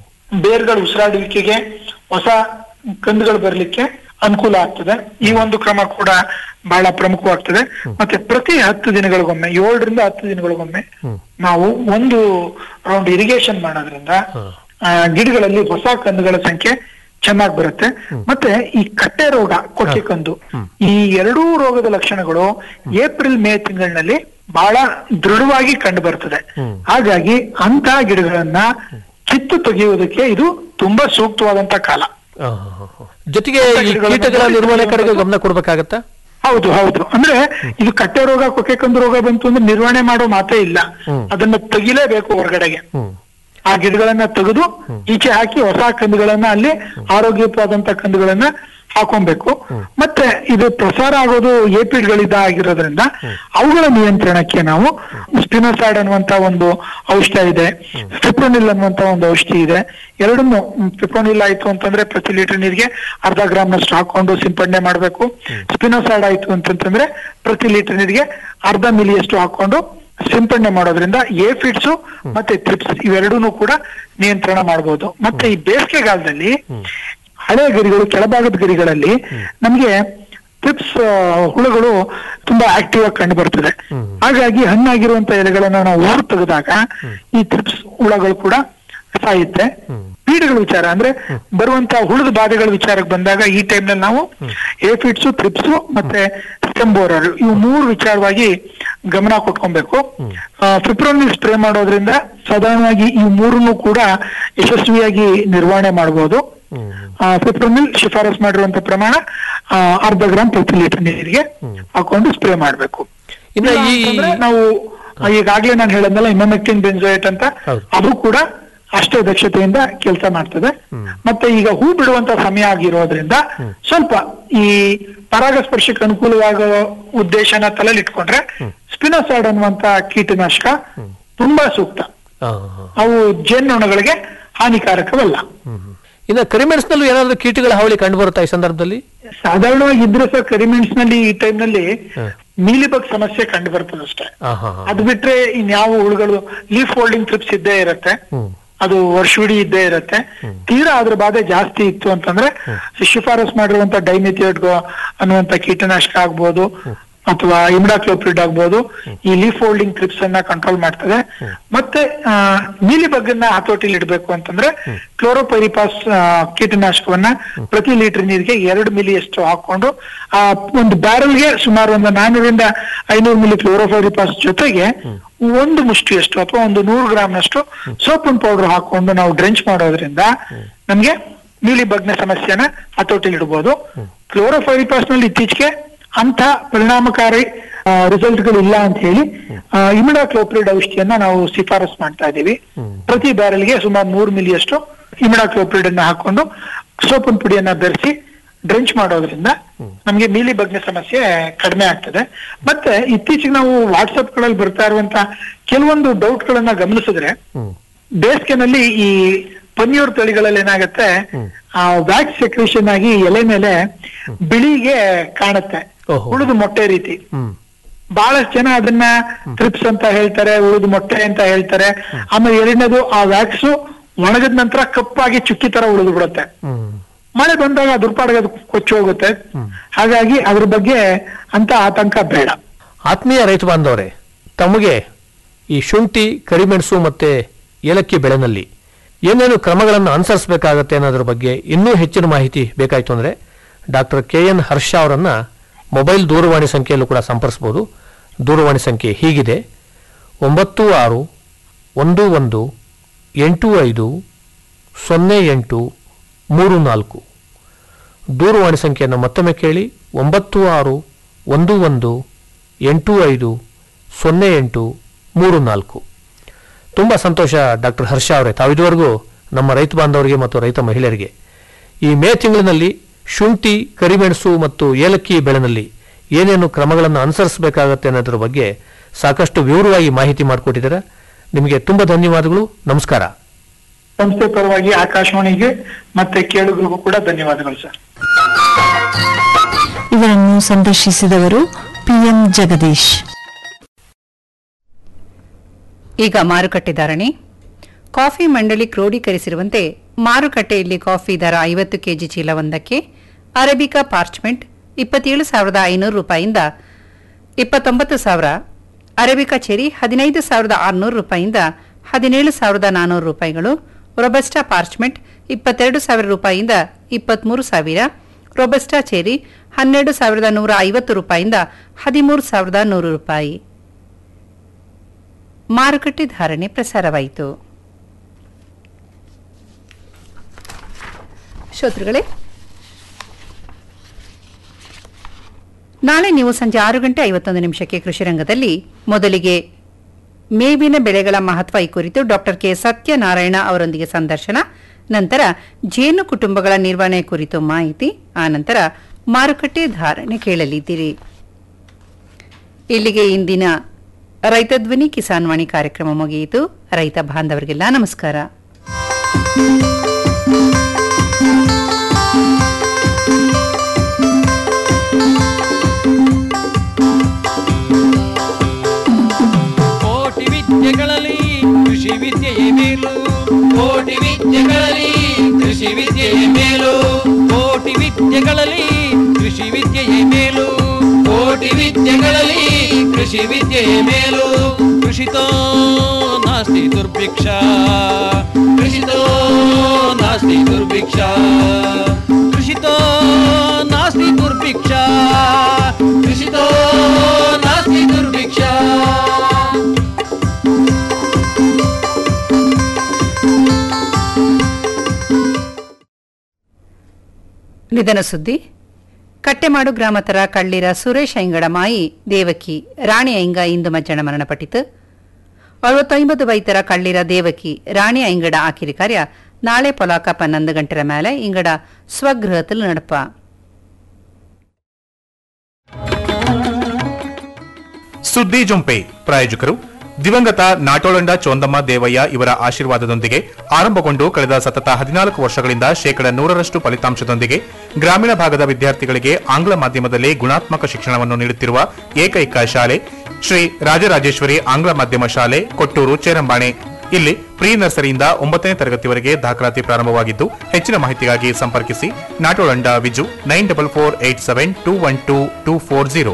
ಬೇರ್ಗಳ ಉಸಿರಾಡುವಿಕೆಗೆ ಹೊಸ ಕಂದುಗಳು ಬರ್ಲಿಕ್ಕೆ ಅನುಕೂಲ ಆಗ್ತದೆ ಈ ಒಂದು ಕ್ರಮ ಕೂಡ ಬಹಳ ಪ್ರಮುಖವಾಗ್ತದೆ ಮತ್ತೆ ಪ್ರತಿ ಹತ್ತು ದಿನಗಳಿಗೊಮ್ಮೆ ಏಳರಿಂದ ಹತ್ತು ದಿನಗಳಿಗೊಮ್ಮೆ ನಾವು ಒಂದು ರೌಂಡ್ ಇರಿಗೇಷನ್ ಮಾಡೋದ್ರಿಂದ ಆ, ಗಿಡಗಳಲ್ಲಿ ಹೊಸ ಕಂದುಗಳ ಸಂಖ್ಯೆ ಚೆನ್ನಾಗಿ ಬರುತ್ತೆ ಮತ್ತೆ ಈ ಕಟ್ಟೆ ರೋಗ ಕೊಕ್ಕೆ ಕಂದು ಈ ಎರಡೂ ರೋಗದ ಲಕ್ಷಣಗಳು ಏಪ್ರಿಲ್ ಮೇ ತಿಂಗಳಿನಲ್ಲಿ ಬಹಳ ದೃಢವಾಗಿ ಕಂಡು ಬರ್ತದೆ ಹಾಗಾಗಿ ಅಂತ ಗಿಡಗಳನ್ನ ಕಿತ್ತು ತೆಗೆಯುವುದಕ್ಕೆ ಇದು ತುಂಬಾ ಸೂಕ್ತವಾದಂತ ಕಾಲ ಆ, ಆ, ಆ. ಜೊತೆಗೆ ಈ ಕೀಟಗಳ ನಿರ್ವಹಣೆ ಕಡೆಗೆ ಗಮನ ಕೊಡ್ಬೇಕಾಗತ್ತಾ ಹೌದು ಹೌದು ಅಂದ್ರೆ ಇದು ಕಟ್ಟೆ ರೋಗ ಕೊಕ್ಕೆ ಕಂದು ರೋಗ ಬಂತು ಅಂದ್ರೆ ನಿರ್ವಹಣೆ ಮಾಡೋ ಮಾತೇ ಇಲ್ಲ ಅದನ್ನ ತೆಗಿಲೇಬೇಕು ಹೊರಗಡೆಗೆ ಆ ಗಿಡಗಳನ್ನ ತೆಗೆದು ಈಚೆ ಹಾಕಿ ಹೊಸ ಕಂದುಗಳನ್ನ ಅಲ್ಲಿ ಆರೋಗ್ಯವಾದಂತ ಕಂದುಗಳನ್ನ ಹಾಕೊಬೇಕು ಮತ್ತೆ ಇದು ಪ್ರಸಾರ ಆಗೋದು ಏಪಿಡ್ಗಳಿಂದ ಆಗಿರೋದ್ರಿಂದ ಅವುಗಳ ನಿಯಂತ್ರಣಕ್ಕೆ ನಾವು ಸ್ಪಿನೋಸೈಡ್ ಅನ್ನುವಂತ ಒಂದು ಔಷಧ ಇದೆ ಫಿಪ್ರೋನಿಲ್ ಅನ್ನುವಂತ ಒಂದು ಔಷಧಿ ಇದೆ ಎರಡನ್ನು ಫಿಪ್ರೋನಿಲ್ ಆಯ್ತು ಅಂತಂದ್ರೆ ಪ್ರತಿ ಲೀಟರ್ ನೀರಿಗೆ ಅರ್ಧ ಗ್ರಾಮ್ ನಷ್ಟು ಹಾಕೊಂಡು ಸಿಂಪಡಣೆ ಮಾಡಬೇಕು ಸ್ಪಿನೋಸೈಡ್ ಆಯ್ತು ಅಂತಂತಂದ್ರೆ ಪ್ರತಿ ಲೀಟರ್ ನೀರಿಗೆ ಅರ್ಧ ಮಿಲಿಯಷ್ಟು ಹಾಕೊಂಡು ಸಿಂಪಡಣೆ ಮಾಡೋದ್ರಿಂದ ಏಫಿಡ್ಸ್ ಮತ್ತೆ ಟ್ರಿಪ್ಸ್ ಇವೆರಡೂನು ಕೂಡ ನಿಯಂತ್ರಣ ಮಾಡಬಹುದು ಮತ್ತೆ ಈ ಬೇಸಿಗೆಗಾಲದಲ್ಲಿ ಹಳೆ ಗರಿಗಳು ಕೆಳಭಾಗದ ಗರಿಗಳಲ್ಲಿ ನಮ್ಗೆ ಟ್ರಿಪ್ಸ್ ಹುಳುಗಳು ತುಂಬಾ ಆಕ್ಟಿವ್ ಆಗಿ ಕಂಡು ಬರ್ತದೆ ಹಾಗಾಗಿ ಹಣ್ಣಾಗಿರುವಂತ ಎಲೆಗಳನ್ನ ನಾವು ಊರು ತೆಗೆದಾಗ ಈ ಟ್ರಿಪ್ಸ್ ಹುಳಗಳು ಕೂಡ ಸಾಯುತ್ತೆ ಪೀಡೆಗಳ ವಿಚಾರ ಅಂದ್ರೆ ಬರುವಂತ ಹುಳದ ಬಾಧೆಗಳ ವಿಚಾರಕ್ಕೆ ಬಂದಾಗ ಈ ಟೈಮ್ ನಲ್ಲಿ ನಾವು ಏಫಿಡ್ಸ್ ಟ್ರಿಪ್ಸ್ ಮತ್ತೆ ಸ್ಟೆಂಬೋರರ್ ಇವು ಮೂರು ವಿಚಾರವಾಗಿ ಗಮನ ಕೊಟ್ಕೊಬೇಕು ಫಿಪ್ರೋನಿಲ್ ಸ್ಪ್ರೇ ಮಾಡೋದ್ರಿಂದ ಸಾಧಾರಣವಾಗಿ ಈ ಮೂರನ್ನು ಕೂಡ ಯಶಸ್ವಿಯಾಗಿ ನಿರ್ವಹಣೆ ಮಾಡಬಹುದು ಫಿಪ್ರೋನಿಲ್ ಶಿಫಾರಸ್ ಮಾಡಿರುವಂತ ಪ್ರಮಾಣ ಆ, ಅರ್ಧ ಗ್ರಾಮ್ ಪ್ರತಿ ಲೀಟರ್ ನೀರಿಗೆ ಹಾಕೊಂಡು ಸ್ಪ್ರೇ ಮಾಡಬೇಕು ಇನ್ನ ಈ ನಾವು ಈಗಾಗ್ಲೇ ನಾನು ಹೇಳದ್ನಲ್ಲ ಇಮಮೆಕ್ಟಿನ್ ಬೆಂಜೋಯೇಟ್ ಅಂತ ಅದು ಕೂಡ ಅಷ್ಟೇ ದಕ್ಷತೆಯಿಂದ ಕೆಲಸ ಮಾಡ್ತದೆ ಮತ್ತೆ ಈಗ ಹೂ ಬಿಡುವಂತ ಸಮಯ ಆಗಿರೋದ್ರಿಂದ ಸ್ವಲ್ಪ ಈ ಪರಾಗಸ್ಪರ್ಶಕ್ಕೆ ಅನುಕೂಲವಾಗೋ ಉದ್ದೇಶನ ತಲೆಯಲ್ಲಿ ಇಟ್ಕೊಂಡ್ರೆ ಸ್ಪಿನೋಸೈಡ್ ಅನ್ನುವಂತ ಕೀಟನಾಶಕ ತುಂಬಾ ಸೂಕ್ತ ಅವು ಜೇನ್ನೊಣಗಳಿಗೆ ಹಾನಿಕಾರಕವಲ್ಲ ಇನ್ನು ಕರಿಮೆಣಸಿನಲ್ಲೂ ಏನಾದ್ರು ಕೀಟಗಳ ಹಾವಳಿ ಕಂಡು ಬರುತ್ತಾ ಈ ಸಂದರ್ಭದಲ್ಲಿ ಸಾಧಾರಣವಾಗಿ ಇದ್ರೆ ಸರ್ ಕರಿಮೆಣಸ್ ನಲ್ಲಿ ಈ ಟೈಮ್ ನಲ್ಲಿ ಮೀಲಿಬಗ್ ಸಮಸ್ಯೆ ಕಂಡು ಬರ್ತದೆ ಅಷ್ಟೇ ಆ, ಹಾ, ಹಾ. ಅದು ಬಿಟ್ರೆ ಇನ್ಯಾವ ಹುಳುಗಳು ಲೀಫ್ ಹೋಲ್ಡಿಂಗ್ ಟ್ರಿಪ್ಸ್ ಇದ್ದೇ ಇರುತ್ತೆ ಅದು ವರ್ಷವಿಡೀ ಇದ್ದೇ ಇರುತ್ತೆ ತೀರಾ ಅದ್ರ ಬಾಧೆ ಜಾಸ್ತಿ ಇತ್ತು ಅಂತಂದ್ರೆ ಶಿಫಾರಸ್ ಮಾಡಿರುವಂತ ಡೈಮಿಥಿಯೇಟ್ ಅನ್ನುವಂತ ಕೀಟನಾಶಕ ಆಗ್ಬೋದು ಅಥವಾ ಇಮ್ಡಾಕ್ಲೋಪ್ರಿಡ್ ಆಗ್ಬೋದು ಈ ಲೀಫ್ ಹೋಲ್ಡಿಂಗ್ ಟ್ರಿಪ್ಸ್ ಅನ್ನ ಕಂಟ್ರೋಲ್ ಮಾಡ್ತದೆ ಮತ್ತೆ ಆ, ನೀಲಿ ಬಗ್ಗನ್ನ ಹತೋಟಿಲಿ ಇಡಬೇಕು ಅಂತಂದ್ರೆ ಕ್ಲೋರೋಪೈರಿಪಾಸ್ ಕೀಟನಾಶಕವನ್ನ ಪ್ರತಿ ಲೀಟರ್ ನೀರಿಗೆ ಎರಡು ಮಿಲಿಯಷ್ಟು ಹಾಕೊಂಡು ಆ ಒಂದು ಬ್ಯಾರಲ್ಗೆ ಸುಮಾರು ಒಂದು ನಾನ್ನೂರಿಂದ ಐನೂರು ಮಿಲಿ ಕ್ಲೋರೋಫೈರಿಪಾಸ್ ಜೊತೆಗೆ ಒಂದು ಮುಷ್ಟಿಯಷ್ಟು ಅಥವಾ ಒಂದು ನೂರು ಗ್ರಾಮ್ನಷ್ಟು ಸೋಪಿನ ಪೌಡರ್ ಹಾಕೊಂಡು ನಾವು ಡ್ರೆಂಚ್ ಮಾಡೋದ್ರಿಂದ ನಮ್ಗೆ ನೀಲಿ ಬಗ್ನ ಸಮಸ್ಯೆನ ಹತೋಟಿಲಿ ಇಡಬಹುದು ಕ್ಲೋರೋಫೈರಿಪಾಸ್ ನಲ್ಲಿ ಇತ್ತೀಚೆಗೆ ಅಂತ ಪರಿಣಾಮಕಾರಿ ರಿಸಲ್ಟ್ ಗಳು ಇಲ್ಲ ಅಂತ ಹೇಳಿ ಇಮಿಡಾಕ್ಲೋಪ್ರಿಡ್ ಔಷಧಿಯನ್ನ ನಾವು ಶಿಫಾರಸ್ ಮಾಡ್ತಾ ಇದ್ದೀವಿ ಪ್ರತಿ ಬ್ಯಾರಲ್ಗೆ ಸುಮಾರು ನೂರು ಮಿಲಿಯಷ್ಟು ಇಮಿಡಾಕ್ಲೋಪ್ರಿಡ್ ಅನ್ನ ಹಾಕೊಂಡು ಸೋಪಿನ ಪುಡಿಯನ್ನ ಬೆರೆಸಿ ಡ್ರೆಂಚ್ ಮಾಡೋದ್ರಿಂದ ನಮ್ಗೆ ನೀಲಿ ಬಗ್ನ ಸಮಸ್ಯೆ ಕಡಿಮೆ ಆಗ್ತದೆ ಮತ್ತೆ ಇತ್ತೀಚೆಗೆ ನಾವು ವಾಟ್ಸಪ್ ಗಳಲ್ಲಿ ಬರ್ತಾ ಇರುವಂತ ಕೆಲವೊಂದು ಡೌಟ್ ಗಳನ್ನ ಗಮನಿಸಿದ್ರೆ ಬೇಸಿಗೆನಲ್ಲಿ ಈ ಪನ್ನೀರ್ ತಳಿಗಳಲ್ಲಿ ಏನಾಗತ್ತೆ ಆ ವ್ಯಾಕ್ಸ್ ಸೆಕ್ರೇಷನ್ ಆಗಿ ಎಲೆ ಮೇಲೆ ಬಿಳಿಗೆ ಕಾಣುತ್ತೆ ಉಳಿದು ಮೊಟ್ಟೆ ರೀತಿ ಬಹಳಷ್ಟು ಜನ ಅದನ್ನ ಟ್ರಿಪ್ಸ್ ಅಂತ ಹೇಳ್ತಾರೆ ಉಳಿದು ಮೊಟ್ಟೆ ಅಂತ ಹೇಳ್ತಾರೆ ಆಮೇಲೆ ಎರಡನೇದು ಆ ವ್ಯಾಕ್ಸ್ ಒಣಗಿದ ನಂತರ ಕಪ್ಪಾಗಿ ಚುಕ್ಕಿ ತರ ಉಳಿದು ಬಿಡುತ್ತೆ ಮಳೆ ಬಂದಾಗ ದುರ್ಪಾಡಿಗೆ ಅದು ಕೊಚ್ಚಿ ಹೋಗುತ್ತೆ ಹಾಗಾಗಿ ಅದ್ರ ಬಗ್ಗೆ ಅಂತ ಆತಂಕ ಬೇಡ ಆತ್ಮೀಯ ರೈತ ಬಾಂಧವರೇ ತಮಗೆ ಈ ಶುಂಠಿ ಕರಿಮೆಣಸು ಮತ್ತೆ ಏಲಕ್ಕಿ ಬೆಳೆನಲ್ಲಿ ಏನೇನು ಕ್ರಮಗಳನ್ನು ಅನುಸರಿಸಬೇಕಾಗತ್ತೆ ಅನ್ನೋದ್ರ ಬಗ್ಗೆ ಇನ್ನೂ ಹೆಚ್ಚಿನ ಮಾಹಿತಿ ಬೇಕಾಯಿತು ಅಂದರೆ ಡಾಕ್ಟರ್ ಕೆ ಎನ್ ಹರ್ಷ ಅವರನ್ನ ಮೊಬೈಲ್ ದೂರವಾಣಿ ಸಂಖ್ಯೆಯಲ್ಲೂ ಕೂಡ ಸಂಪರ್ಸ್ಬೋದು ದೂರವಾಣಿ ಸಂಖ್ಯೆ ಹೀಗಿದೆ ಒಂಬತ್ತು ಆರು ಒಂದು ಒಂದು ಎಂಟು ಐದು ಸೊನ್ನೆ ಎಂಟು ಮೂರು ನಾಲ್ಕು ದೂರವಾಣಿ ಸಂಖ್ಯೆಯನ್ನು ಮತ್ತೊಮ್ಮೆ ಕೇಳಿ ಒಂಬತ್ತು ಆರು ಒಂದು ಒಂದು ಎಂಟು ಐದು ಸೊನ್ನೆ ಎಂಟು ಮೂರು ನಾಲ್ಕು ತುಂಬ ಸಂತೋಷ ಡಾಕ್ಟರ್ ಹರ್ಷ ಅವರೇ ತಾವು ಇದುವರೆಗೂ ನಮ್ಮ ರೈತ ಬಾಂಧವರಿಗೆ ಮತ್ತು ರೈತ ಮಹಿಳೆಯರಿಗೆ ಈ ಮೇ ತಿಂಗಳಿನಲ್ಲಿ ಶುಂಠಿ ಕರಿಮೆಣಸು ಮತ್ತು ಏಲಕ್ಕಿ ಬೆಳೆನಲ್ಲಿ ಏನೇನು ಕ್ರಮಗಳನ್ನು ಅನುಸರಿಸಬೇಕಾಗತ್ತೆ ಅನ್ನೋದ್ರ ಬಗ್ಗೆ ಸಾಕಷ್ಟು ವಿವರವಾಗಿ ಮಾಹಿತಿ ಮಾಡಿಕೊಟ್ಟಿದ್ದೀರಾ ನಿಮಗೆ ತುಂಬ ಧನ್ಯವಾದಗಳು ನಮಸ್ಕಾರ ಸಂಸ್ಥೆ ಪರವಾಗಿ ಆಕಾಶವಾಣಿಗೆ ಮತ್ತೆ ಕೇಳುಗರಿಗೂ ಕೂಡ ಧನ್ಯವಾದಗಳು ಸರ್ ಇವರನ್ನು ಸಂದರ್ಶಿಸಿದವರು ಪಿಎಂ ಜಗದೀಶ್ ಈಗ ಮಾರುಕಟ್ಟೆ ಧಾರಣೆ ಕಾಫಿ ಮಂಡಳಿ ಕ್ರೋಢೀಕರಿಸಿರುವಂತೆ ಮಾರುಕಟ್ಟೆಯಲ್ಲಿ ಕಾಫಿ ದರ ಐವತ್ತು ಕೆಜಿ ಚೀಲವೊಂದಕ್ಕೆ ಅರೇಬಿಕಾ ಪಾರ್ಚ್ಮೆಂಟ್ ಇಪ್ಪತ್ತೇಳು ಸಾವಿರದ ಐನೂರು ರೂಪಾಯಿಂದ ಇಪ್ಪತ್ತೊಂಬತ್ತು ಸಾವಿರ ಅರೇಬಿಕಾ ಚೆರಿ ಹದಿನೈದು ಸಾವಿರದ ಆರುನೂರು ರೂಪಾಯಿಂದ ಹದಿನೇಳು ಸಾವಿರದ ನಾನ್ನೂರು ರೂಪಾಯಿಗಳು ರೊಬಸ್ಟಾ ಪಾರ್ಚ್ಮೆಂಟ್ ಇಪ್ಪತ್ತೆರಡು ಸಾವಿರ ರೂಪಾಯಿಯಿಂದ ಇಪ್ಪತ್ತ್ಮೂರು ಸಾವಿರ ರೊಬಸ್ಟಾ ಚೆರಿ ಹನ್ನೆರಡು ಸಾವಿರದ ನೂರ ಐವತ್ತು ರೂಪಾಯಿಯಿಂದ ಹದಿಮೂರು ಸಾವಿರದ ನೂರು ರೂಪಾಯಿ ಮಾರುಕಟ್ಟೆ ಧಾರಣೆ ಪ್ರಸಾರವಾಯಿತು ಶ್ರೋತೃಗಳೇ ನಾಳೆ ನೀವು ಸಂಜೆ ಆರು ಗಂಟೆ ಐವತ್ತೊಂದು ನಿಮಿಷಕ್ಕೆ ಕೃಷಿ ರಂಗದಲ್ಲಿ ಮೊದಲಿಗೆ ಮೇವಿನ ಬೆಳೆಗಳ ಮಹತ್ವ ಈ ಕುರಿತು ಡಾಕ್ಟರ್ ಕೆ ಸತ್ಯನಾರಾಯಣ ಅವರೊಂದಿಗೆ ಸಂದರ್ಶನ ನಂತರ ಜೇನು ಕುಟುಂಬಗಳ ನಿರ್ವಹಣೆ ಕುರಿತು ಮಾಹಿತಿ ಆನಂತರ ಮಾರುಕಟ್ಟೆ ಧಾರಣೆ ಕೇಳಲಿದ್ದೀರಿ ಇಲ್ಲಿಗೆ ಇಂದಿನ ರೈತ ಧ್ವನಿ ಕಿಸಾನ್ ವಾಣಿ ಕಾರ್ಯಕ್ರಮ ಮುಗಿಯಿತು ರೈತ ಬಾಂಧವರಿಗೆಲ್ಲ ನಮಸ್ಕಾರ ಕೋಟಿ ವಿದ್ಯೆಗಳಲ್ಲಿ ಕೃಷಿ ವಿದ್ಯೆಯೇ ಮೇಲು ಕೋಟಿ ವಿದ್ಯೆಗಳಲ್ಲಿ ಕೃಷಿ ವಿದ್ಯೆಯೇ ಮೇಲು ಕೋಟಿ ವಿದ್ಯೆಗಳಲ್ಲಿ ಕೃಷಿ ವಿದ್ಯೆಯೇ ಮೇಲು ಕೋಟಿ ವಿದ್ಯೆಗಳಲ್ಲಿ ಕೃಷಿ ವಿದ್ಯೆಯೇ ಮೇಲು ಕೃಷಿತೋ ನಾಸ್ತಿ ದುರ್ಭಿಕ್ಷ ಕೃಷಿತೋ ನಾಸ್ತಿ ದುರ್ಭಿಕ್ಷ ಕೃಷಿತೋ ನಾಸ್ತಿ ದುರ್ಭಿಕ್ಷ ಕೃಷಿತೋ ನಾಸ್ತಿ ದುರ್ಭಿಕ್ಷ ನಿಧನ ಸುದ್ದಿ ಕಟ್ಟೆಮಾಡು ಗ್ರಾಮತರ ಕಳ್ಳಿರ ಸುರೇಶ್ ಐಂಗಡ ಮಾಯಿ ದೇವಕಿ ರಾಣಿ ಐಂಗ ಇಂದು ಮಜ್ಜನ ಮರಣಪಟ್ಟಿತು ಅರವತ್ತೊಂಬತ್ತು ವೈತರ ಕಳ್ಳಿರ ದೇವಕಿ ರಾಣಿ ಐಂಗಡ ಆಕಿರಿ ಕಾರ್ಯ ನಾಳೆ ಪೊಲಾಕ ಪನ್ನೊಂದು ಗಂಟೆರ ಮೇಲೆ ಇಂಗಡ ಸ್ವಗೃಹത്തിൽ ನಡಪ ಸುದ್ದಿ ಜೊಂಪೆ ಪ್ರಾಯೋಜಕರು ದಿವಂಗತ ನಾಟೋಳಂಡ ಚೋಂದಮ್ಮ ದೇವಯ್ಯ ಇವರ ಆಶೀರ್ವಾದದೊಂದಿಗೆ ಆರಂಭಗೊಂಡು ಕಳೆದ ಸತತ ಹದಿನಾಲ್ಕು ವರ್ಷಗಳಿಂದ ಶೇಕಡ ನೂರರಷ್ಟು ಫಲಿತಾಂಶದೊಂದಿಗೆ ಗ್ರಾಮೀಣ ಭಾಗದ ವಿದ್ಯಾರ್ಥಿಗಳಿಗೆ ಆಂಗ್ಲ ಮಾಧ್ಯಮದಲ್ಲಿ ಗುಣಾತ್ಮಕ ಶಿಕ್ಷಣವನ್ನು ನೀಡುತ್ತಿರುವ ಏಕೈಕ ಶಾಲೆ ಶ್ರೀ ರಾಜರಾಜೇಶ್ವರಿ ಆಂಗ್ಲ ಮಾಧ್ಯಮ ಶಾಲೆ ಕೊಟ್ಟೂರು ಚೇರಂಬಾಣೆ ಇಲ್ಲಿ ಪ್ರೀ ನರ್ಸರಿಯಿಂದ ಒಂಬತ್ತನೇ ತರಗತಿವರೆಗೆ ದಾಖಲಾತಿ ಪ್ರಾರಂಭವಾಗಿದ್ದು ಹೆಚ್ಚಿನ ಮಾಹಿತಿಗಾಗಿ ಸಂಪರ್ಕಿಸಿ Natolanda Viju nine double four eight seven two one two two four zero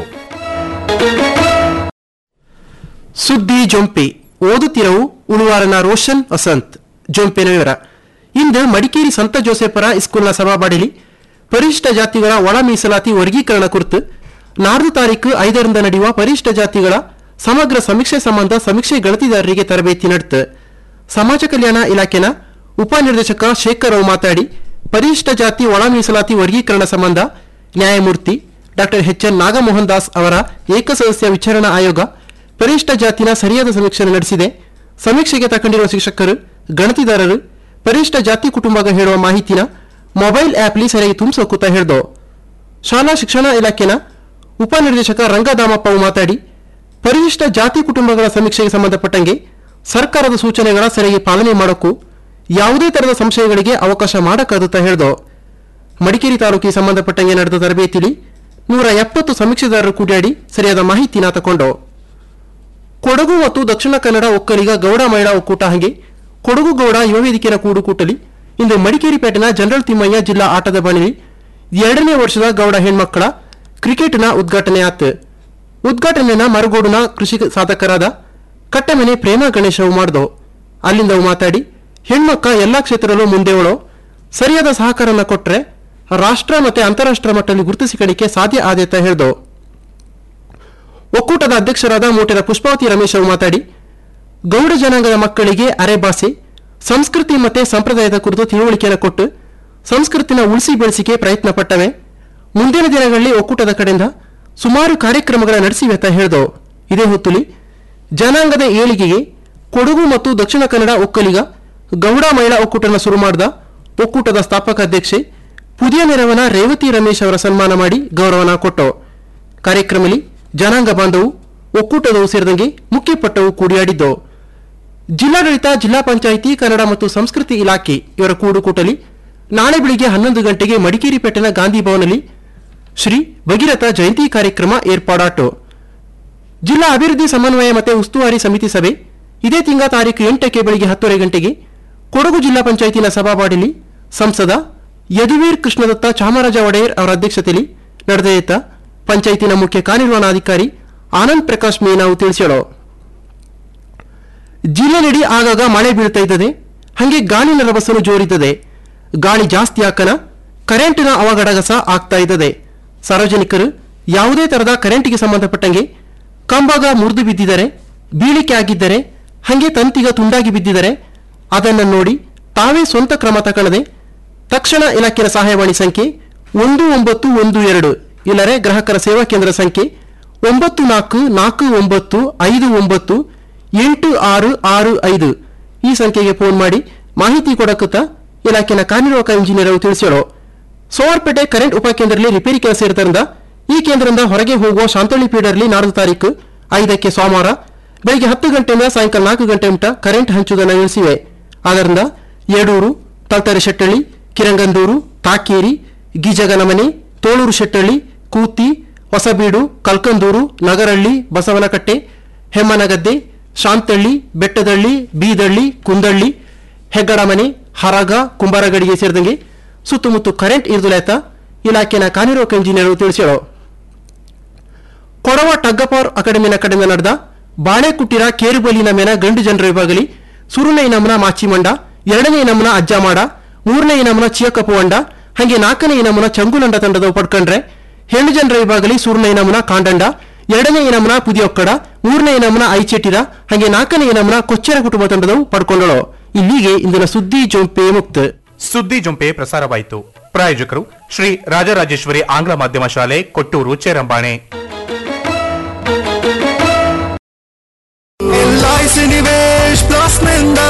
ಸುದ್ದಿ ಜೊಂಪೆ ಓದುತ್ತಿರವು ಉಳುವಾರನ ರೋಷನ್ ವಸಂತ್ ಜೊಂಪೆನ ವಿವರ ಇಂದು ಮಡಿಕೇರಿ ಸಂತ ಜೋಸೆಫರ ಸ್ಕೂಲ್ನ ಸಭಾಬಾಡಿಲಿ ಪರಿಶಿಷ್ಟ ಜಾತಿಗಳ ಒಳ ಮೀಸಲಾತಿ ವರ್ಗೀಕರಣ ಕುರಿತು ನಾಡ್ದು ತಾರೀಕು ಐದರಿಂದ ನಡೆಯುವ ಪರಿಶಿಷ್ಟ ಜಾತಿಗಳ ಸಮಗ್ರ ಸಮೀಕ್ಷೆ ಸಂಬಂಧ ಸಮೀಕ್ಷೆ ಗಣತಿದಾರರಿಗೆ ತರಬೇತಿ ನಡೆತು ಸಮಾಜ ಕಲ್ಯಾಣ ಇಲಾಖೆನ ಉಪನಿರ್ದೇಶಕ ಶೇಖರ್ ರಾವ್ ಮಾತಾಡಿ ಪರಿಶಿಷ್ಟ ಜಾತಿ ಒಳ ಮೀಸಲಾತಿ ವರ್ಗೀಕರಣ ಸಂಬಂಧ ನ್ಯಾಯಮೂರ್ತಿ doctor H N Nagamohan Das ಅವರ ಏಕಸದಸ್ಯ ವಿಚಾರಣಾ ಆಯೋಗ ಪರಿಶಿಷ್ಟ ಜಾತಿನ ಸರಿಯಾದ ಸಮೀಕ್ಷೆ ನಡೆಸಿದೆ ಸಮೀಕ್ಷೆಗೆ ತಕೊಂಡಿರುವ ಶಿಕ್ಷಕರು ಗಣತಿದಾರರು ಪರಿಶಿಷ್ಟ ಜಾತಿ ಕುಟುಂಬಗ ಹೇಳುವ ಮಾಹಿತಿನ ಮೊಬೈಲ್ ಆ್ಯಪ್ಲಿ ಸರಿಯಾಗಿ ತುಂಬಿಸೋಕೂತ ಹೇಳ್ದೋ ಶಾಲಾ ಶಿಕ್ಷಣ ಇಲಾಖೆನ ಉಪನಿರ್ದೇಶಕ ರಂಗದಾಮಪ್ಪ ಮಾತಾಡಿ ಪರಿಶಿಷ್ಟ ಜಾತಿ ಕುಟುಂಬಗಳ ಸಮೀಕ್ಷೆಗೆ ಸಂಬಂಧಪಟ್ಟಂಗೆ ಸರ್ಕಾರದ ಸೂಚನೆಗಳ ಸರಿಯಾಗಿ ಪಾಲನೆ ಮಾಡೋಕ್ಕೂ ಯಾವುದೇ ತರಹದ ಸಂಶಯಗಳಿಗೆ ಅವಕಾಶ ಮಾಡಕ್ಕಾಗುತ್ತಾ ಹೇಳ್ದೋ ಮಡಿಕೇರಿ ತಾಲೂಕಿಗೆ ಸಂಬಂಧಪಟ್ಟಂಗೆ ನಡೆದ ತರಬೇತಿಲಿ ನೂರ ಎಪ್ಪತ್ತು ಸಮೀಕ್ಷೆದಾರರು ಕೂಡಿಯಾಡಿ ಸರಿಯಾದ ಮಾಹಿತಿನ ತಗೊಂಡು ಕೊಡಗು ಮತ್ತು ದಕ್ಷಿಣ ಕನ್ನಡ ಒಕ್ಕಲಿಗ ಗೌಡ ಮಹಿಳಾ ಒಕ್ಕೂಟ ಹಾಗೆ ಕೊಡಗು ಗೌಡ ಯುವ ವೇದಿಕೆಯ ಕೂಡುಕೂಟಲಿ ಇಂದು ಮಡಿಕೇರಿ ಪೇಟೆನ ಜನರಲ್ ತಿಮ್ಮಯ್ಯ ಜಿಲ್ಲಾ ಆಟದ ಬಣಿಲಿ ಎರಡನೇ ವರ್ಷದ ಗೌಡ ಹೆಣ್ಮಕ್ಕಳ ಕ್ರಿಕೆಟ್ನ ಉದ್ಘಾಟನೆ ಆತು ಉದ್ಘಾಟನೆನ ಮರಗೋಡುನ ಕೃಷಿ ಸಾಧಕರಾದ ಕಟ್ಟಮನೆ ಪ್ರೇಮ ಗಣೇಶ್ ಅವು ಮಾಡ್ದೋ ಅಲ್ಲಿಂದ ಅವು ಮಾತಾಡಿ ಹೆಣ್ಮಕ್ಕ ಎಲ್ಲಾ ಕ್ಷೇತ್ರದಲ್ಲೂ ಮುಂದೆ ಉಳೋ ಸರಿಯಾದ ಸಹಕಾರನ ಕೊಟ್ರೆ ರಾಷ್ಟ್ರ ಮತ್ತೆ ಅಂತಾರಾಷ್ಟ್ರ ಮಟ್ಟದಲ್ಲಿ ಗುರುತಿಸಿಕೊಳ್ಳಿಕ್ಕೆ ಸಾಧ್ಯ ಆದೇತ ಹೇಳ್ದೋ ಒಕ್ಕೂಟದ ಅಧ್ಯಕ್ಷರಾದ ಮೋಟೆರ ಪುಷ್ಪಾವತಿ ರಮೇಶ್ ಅವರು ಮಾತಾಡಿ ಗೌಡ ಜನಾಂಗದ ಮಕ್ಕಳಿಗೆ ಅರೆಭಾಷೆ ಸಂಸ್ಕೃತಿ ಮತ್ತೆ ಸಂಪ್ರದಾಯದ ಕುರಿತು ತಿಳುವಳಿಕೆಯನ್ನು ಕೊಟ್ಟು ಸಂಸ್ಕೃತಿನ ಉಳಿಸಿ ಬೆಳೆಸಿಕೆ ಪ್ರಯತ್ನ ಪಟ್ಟವೆ ಮುಂದಿನ ದಿನಗಳಲ್ಲಿ ಒಕ್ಕೂಟದ ಕಡೆಯಿಂದ ಸುಮಾರು ಕಾರ್ಯಕ್ರಮಗಳ ನಡೆಸಿವೆ ಅಂತ ಹೇಳ್ದೋ ಇದೇ ಹೊತ್ತುಲಿ ಜನಾಂಗದ ಏಳಿಗೆಗೆ ಕೊಡಗು ಮತ್ತು ದಕ್ಷಿಣ ಕನ್ನಡ ಒಕ್ಕಲಿಗ ಗೌಡ ಮಹಿಳಾ ಒಕ್ಕೂಟನ ಶುರು ಮಾಡಿದ ಒಕ್ಕೂಟದ ಸ್ಥಾಪಕ ಅಧ್ಯಕ್ಷೆ ಪುದಿಯ ನೆರವನ ರೇವತಿ ರಮೇಶ್ ಅವರ ಸನ್ಮಾನ ಮಾಡಿ ಗೌರವನ ಕೊಟ್ಟು ಕಾರ್ಯಕ್ರಮದಲ್ಲಿ ಜನಾಂಗ ಬಾಂಧವು ಒಕ್ಕೂಟದವು ಸೇರಿದಂಗೆ ಮುಖ್ಯಪಟ್ಟವು ಕೂಡಿಯಾಡಿದ್ದು ಜಿಲ್ಲಾಡಳಿತ ಜಿಲ್ಲಾ ಪಂಚಾಯಿತಿ ಕನ್ನಡ ಮತ್ತು ಸಂಸ್ಕೃತಿ ಇಲಾಖೆ ಇವರ ಕೂಡುಕೂಟಲಿ ನಾಳೆ ಬೆಳಿಗ್ಗೆ ಹನ್ನೊಂದು ಗಂಟೆಗೆ ಮಡಿಕೇರಿ ಪೇಟೆನ ಗಾಂಧಿ ಭವನಲ್ಲಿ ಶ್ರೀ ಭಗೀರಥ ಜಯಂತಿ ಕಾರ್ಯಕ್ರಮ ಏರ್ಪಾಡಾಟು ಜಿಲ್ಲಾ ಅಭಿವೃದ್ಧಿ ಸಮನ್ವಯ ಮತ್ತು ಉಸ್ತುವಾರಿ ಸಮಿತಿ ಸಭೆ ಇದೇ ತಿಂಗಳ ತಾರೀಕು ಎಂಟಕ್ಕೆ ಬೆಳಿಗ್ಗೆ ಹತ್ತುವರೆ ಗಂಟೆಗೆ ಕೊಡಗು ಜಿಲ್ಲಾ ಪಂಚಾಯಿತಿನ ಸಭಾವಾಡಿಲಿ ಸಂಸದ ಯದುವೀರ್ ಕೃಷ್ಣದತ್ತ ಚಾಮರಾಜ ಒಡೆಯರ್ ಅವರ ಅಧ್ಯಕ್ಷತೆಯಲ್ಲಿ ನಡೆದಯಿತ ಪಂಚಾಯಿತಿನ ಮುಖ್ಯ ಕಾರ್ಯನಿರ್ವಹಣಾಧಿಕಾರಿ ಆನಂದ್ ಪ್ರಕಾಶ್ ಮೀನಾವು ತಿಳಿಸ್ಯಾಳು ಜಿಲ್ಲೆನೆಡಿ ಆಗಾಗ ಮಳೆ ಬೀಳ್ತಾ ಇದ್ದದೆ ಹಾಗೆ ಗಾಳಿನ ರಭಸನು ಜೋರಿದ್ದದೆ ಗಾಳಿ ಜಾಸ್ತಿ ಹಾಕನ ಕರೆಂಟಿನ ಅವಘಡಗಸ ಆಗ್ತಾ ಇದ್ದದೆ ಸಾರ್ವಜನಿಕರು ಯಾವುದೇ ತರಹದ ಕರೆಂಟಿಗೆ ಸಂಬಂಧಪಟ್ಟಂಗೆ ಕಂಬಗ ಮುರಿದು ಬಿದ್ದಿದ್ದರೆ ಬೀಳಿಕೆ ಆಗಿದ್ದರೆ ಹಾಗೆ ತಂತಿಗ ತುಂಡಾಗಿ ಬಿದ್ದಿದರೆ ಅದನ್ನು ನೋಡಿ ತಾವೇ ಸ್ವಂತ ಕ್ರಮ ತಗೊಳ್ಳದೆ ತಕ್ಷಣ ಇಲಾಖೆಯ ಸಹಾಯವಾಣಿ ಸಂಖ್ಯೆ ಒಂದು ಒಂಬತ್ತು ಒಂದು ಎರಡು ಇಲ್ಲರೆ ಗ್ರಾಹಕರ ಸೇವಾ ಕೇಂದ್ರ ಸಂಖ್ಯೆ ಒಂಬತ್ತು ನಾಲ್ಕು ನಾಲ್ಕು ಒಂಬತ್ತು ಐದು ಒಂಬತ್ತು ಎಂಟು ಆರು ಆರು ಐದು ಈ ಸಂಖ್ಯೆಗೆ ಫೋನ್ ಮಾಡಿ ಮಾಹಿತಿ ಕೊಡಕುತ್ತ ಇಲಾಖೆನ ಕಾರ್ಯನಿರ್ವಾಹಕ ಇಂಜಿನಿಯರ್ ಅವರು ತಿಳಿಸ್ಯಾಳು ಸೋಮವಾರಪೇಟೆ ಕರೆಂಟ್ ಉಪಕೇಂದ್ರದಲ್ಲಿ ರಿಪೇರಿ ಕೆಲಸ ಇರೋದ್ರಿಂದ ಈ ಕೇಂದ್ರದಿಂದ ಹೊರಗೆ ಹೋಗುವ ಶಾಂತಳ್ಳಿ ಪೀಡರ್ಲಿ ನಾಡ್ದು ತಾರೀಕು ಐದಕ್ಕೆ ಸೋಮವಾರ ಬೆಳಿಗ್ಗೆ ಹತ್ತು ಗಂಟೆಯಿಂದ ಸಾಯಂಕಾಲ ನಾಲ್ಕು ಗಂಟೆ ಮಟ್ಟ ಕರೆಂಟ್ ಹಂಚುವುದನ್ನು ನಿಲ್ಲಿಸಿವೆ ಆದ್ದರಿಂದ ಯಡೂರು ತಲ್ತರೆ ಶೆಟ್ಟಳ್ಳಿ ಕಿರಂಗಂದೂರು ತಾಕೇರಿ ಗಿಜಗನಮನೆ ತೋಳೂರು ಶೆಟ್ಟಳ್ಳಿ ಕೂತಿ ಹೊಸಬೀಡು ಕಲ್ಕಂದೂರು ನಗರಳ್ಳಿ ಬಸವನಕಟ್ಟೆ ಹೆಮ್ಮನಗದ್ದೆ ಶಾಂತಳ್ಳಿ ಬೆಟ್ಟದಳ್ಳಿ ಬೀದಳ್ಳಿ ಕುಂದಳ್ಳಿ ಹೆಗ್ಗಡಮನೆ ಹರಗ ಕುಂಬಾರಗಡಿಗೆ ಸೇರಿದಂಗೆ ಸುತ್ತಮುತ್ತ ಕರೆಂಟ್ ಇರ್ದುಲೇತ ಇಲಾಖೆನ ಕಾರ್ಯನಿರ್ವಾಹಕ ಇಂಜಿನಿಯರ್ ತಿಳಿಸ್ಯಾಳು ಕೊಡವ ಟಗ್ಗಪವರ್ ಅಕಾಡೆಮಿನ ಕಡೆಯಿಂದ ನಡೆದ ಬಾಳೆಕುಟ್ಟಿರ ಕೇರುಬಲಿನ ಮೇನ ಗಂಡು ಜನರ ವಿಭಾಗಲಿ ಸುರುನೇ ನಮನ ಮಾಚಿಮಂಡ ಎರಡನೇ ನಮನ ಅಜ್ಜಮಾಡ ಮೂರನೇ ನಮನ ಚಿಯಕಪುವಂಡ ಹಾಗೆ ನಾಲ್ಕನೇ ನಮನ ಚಂಗುಲಂಡ ತಂಡದ ಪಡ್ಕೊಂಡ್ರೆ ಹೆಣ್ಣು ಜನರ ವಿಭಾಗಲಿ ಸುರುನೇ ನಮನ ಕಾಂಡಂಡ ಎರಡನೇ ನಮನ ಪುದಿಯೊಕ್ಕಡ ಮೂರನೇ ನಮನ ಐಚೆಟಿರ ಹಾಗೆ ನಾಲ್ಕನೇ ನಮನ ಕೊಚ್ಚರ ಕುಟುಂಬ ತಂಡದವು ಪಡ್ಕೊಂಡಳು ಇಲ್ಲಿಗೆ ಇಂದಿನ ಸುದ್ದಿ ಜೊಂಪೆ ಮುಕ್ತ ಸುದ್ದಿ ಜೊಂಪೆ ಪ್ರಸಾರವಾಯಿತು ಪ್ರಾಯೋಜಕರು ಶ್ರೀ ರಾಜರಾಜೇಶ್ವರಿ ಆಂಗ್ಲ ಮಾಧ್ಯಮ ಶಾಲೆ ಕೊಟ್ಟೂರು ಚೇರಂಬಾಣೆ ಎಲ್ಐಸಿ ನಿವೇಶ್ ಪ್ಲಸ್ ನಿಂದ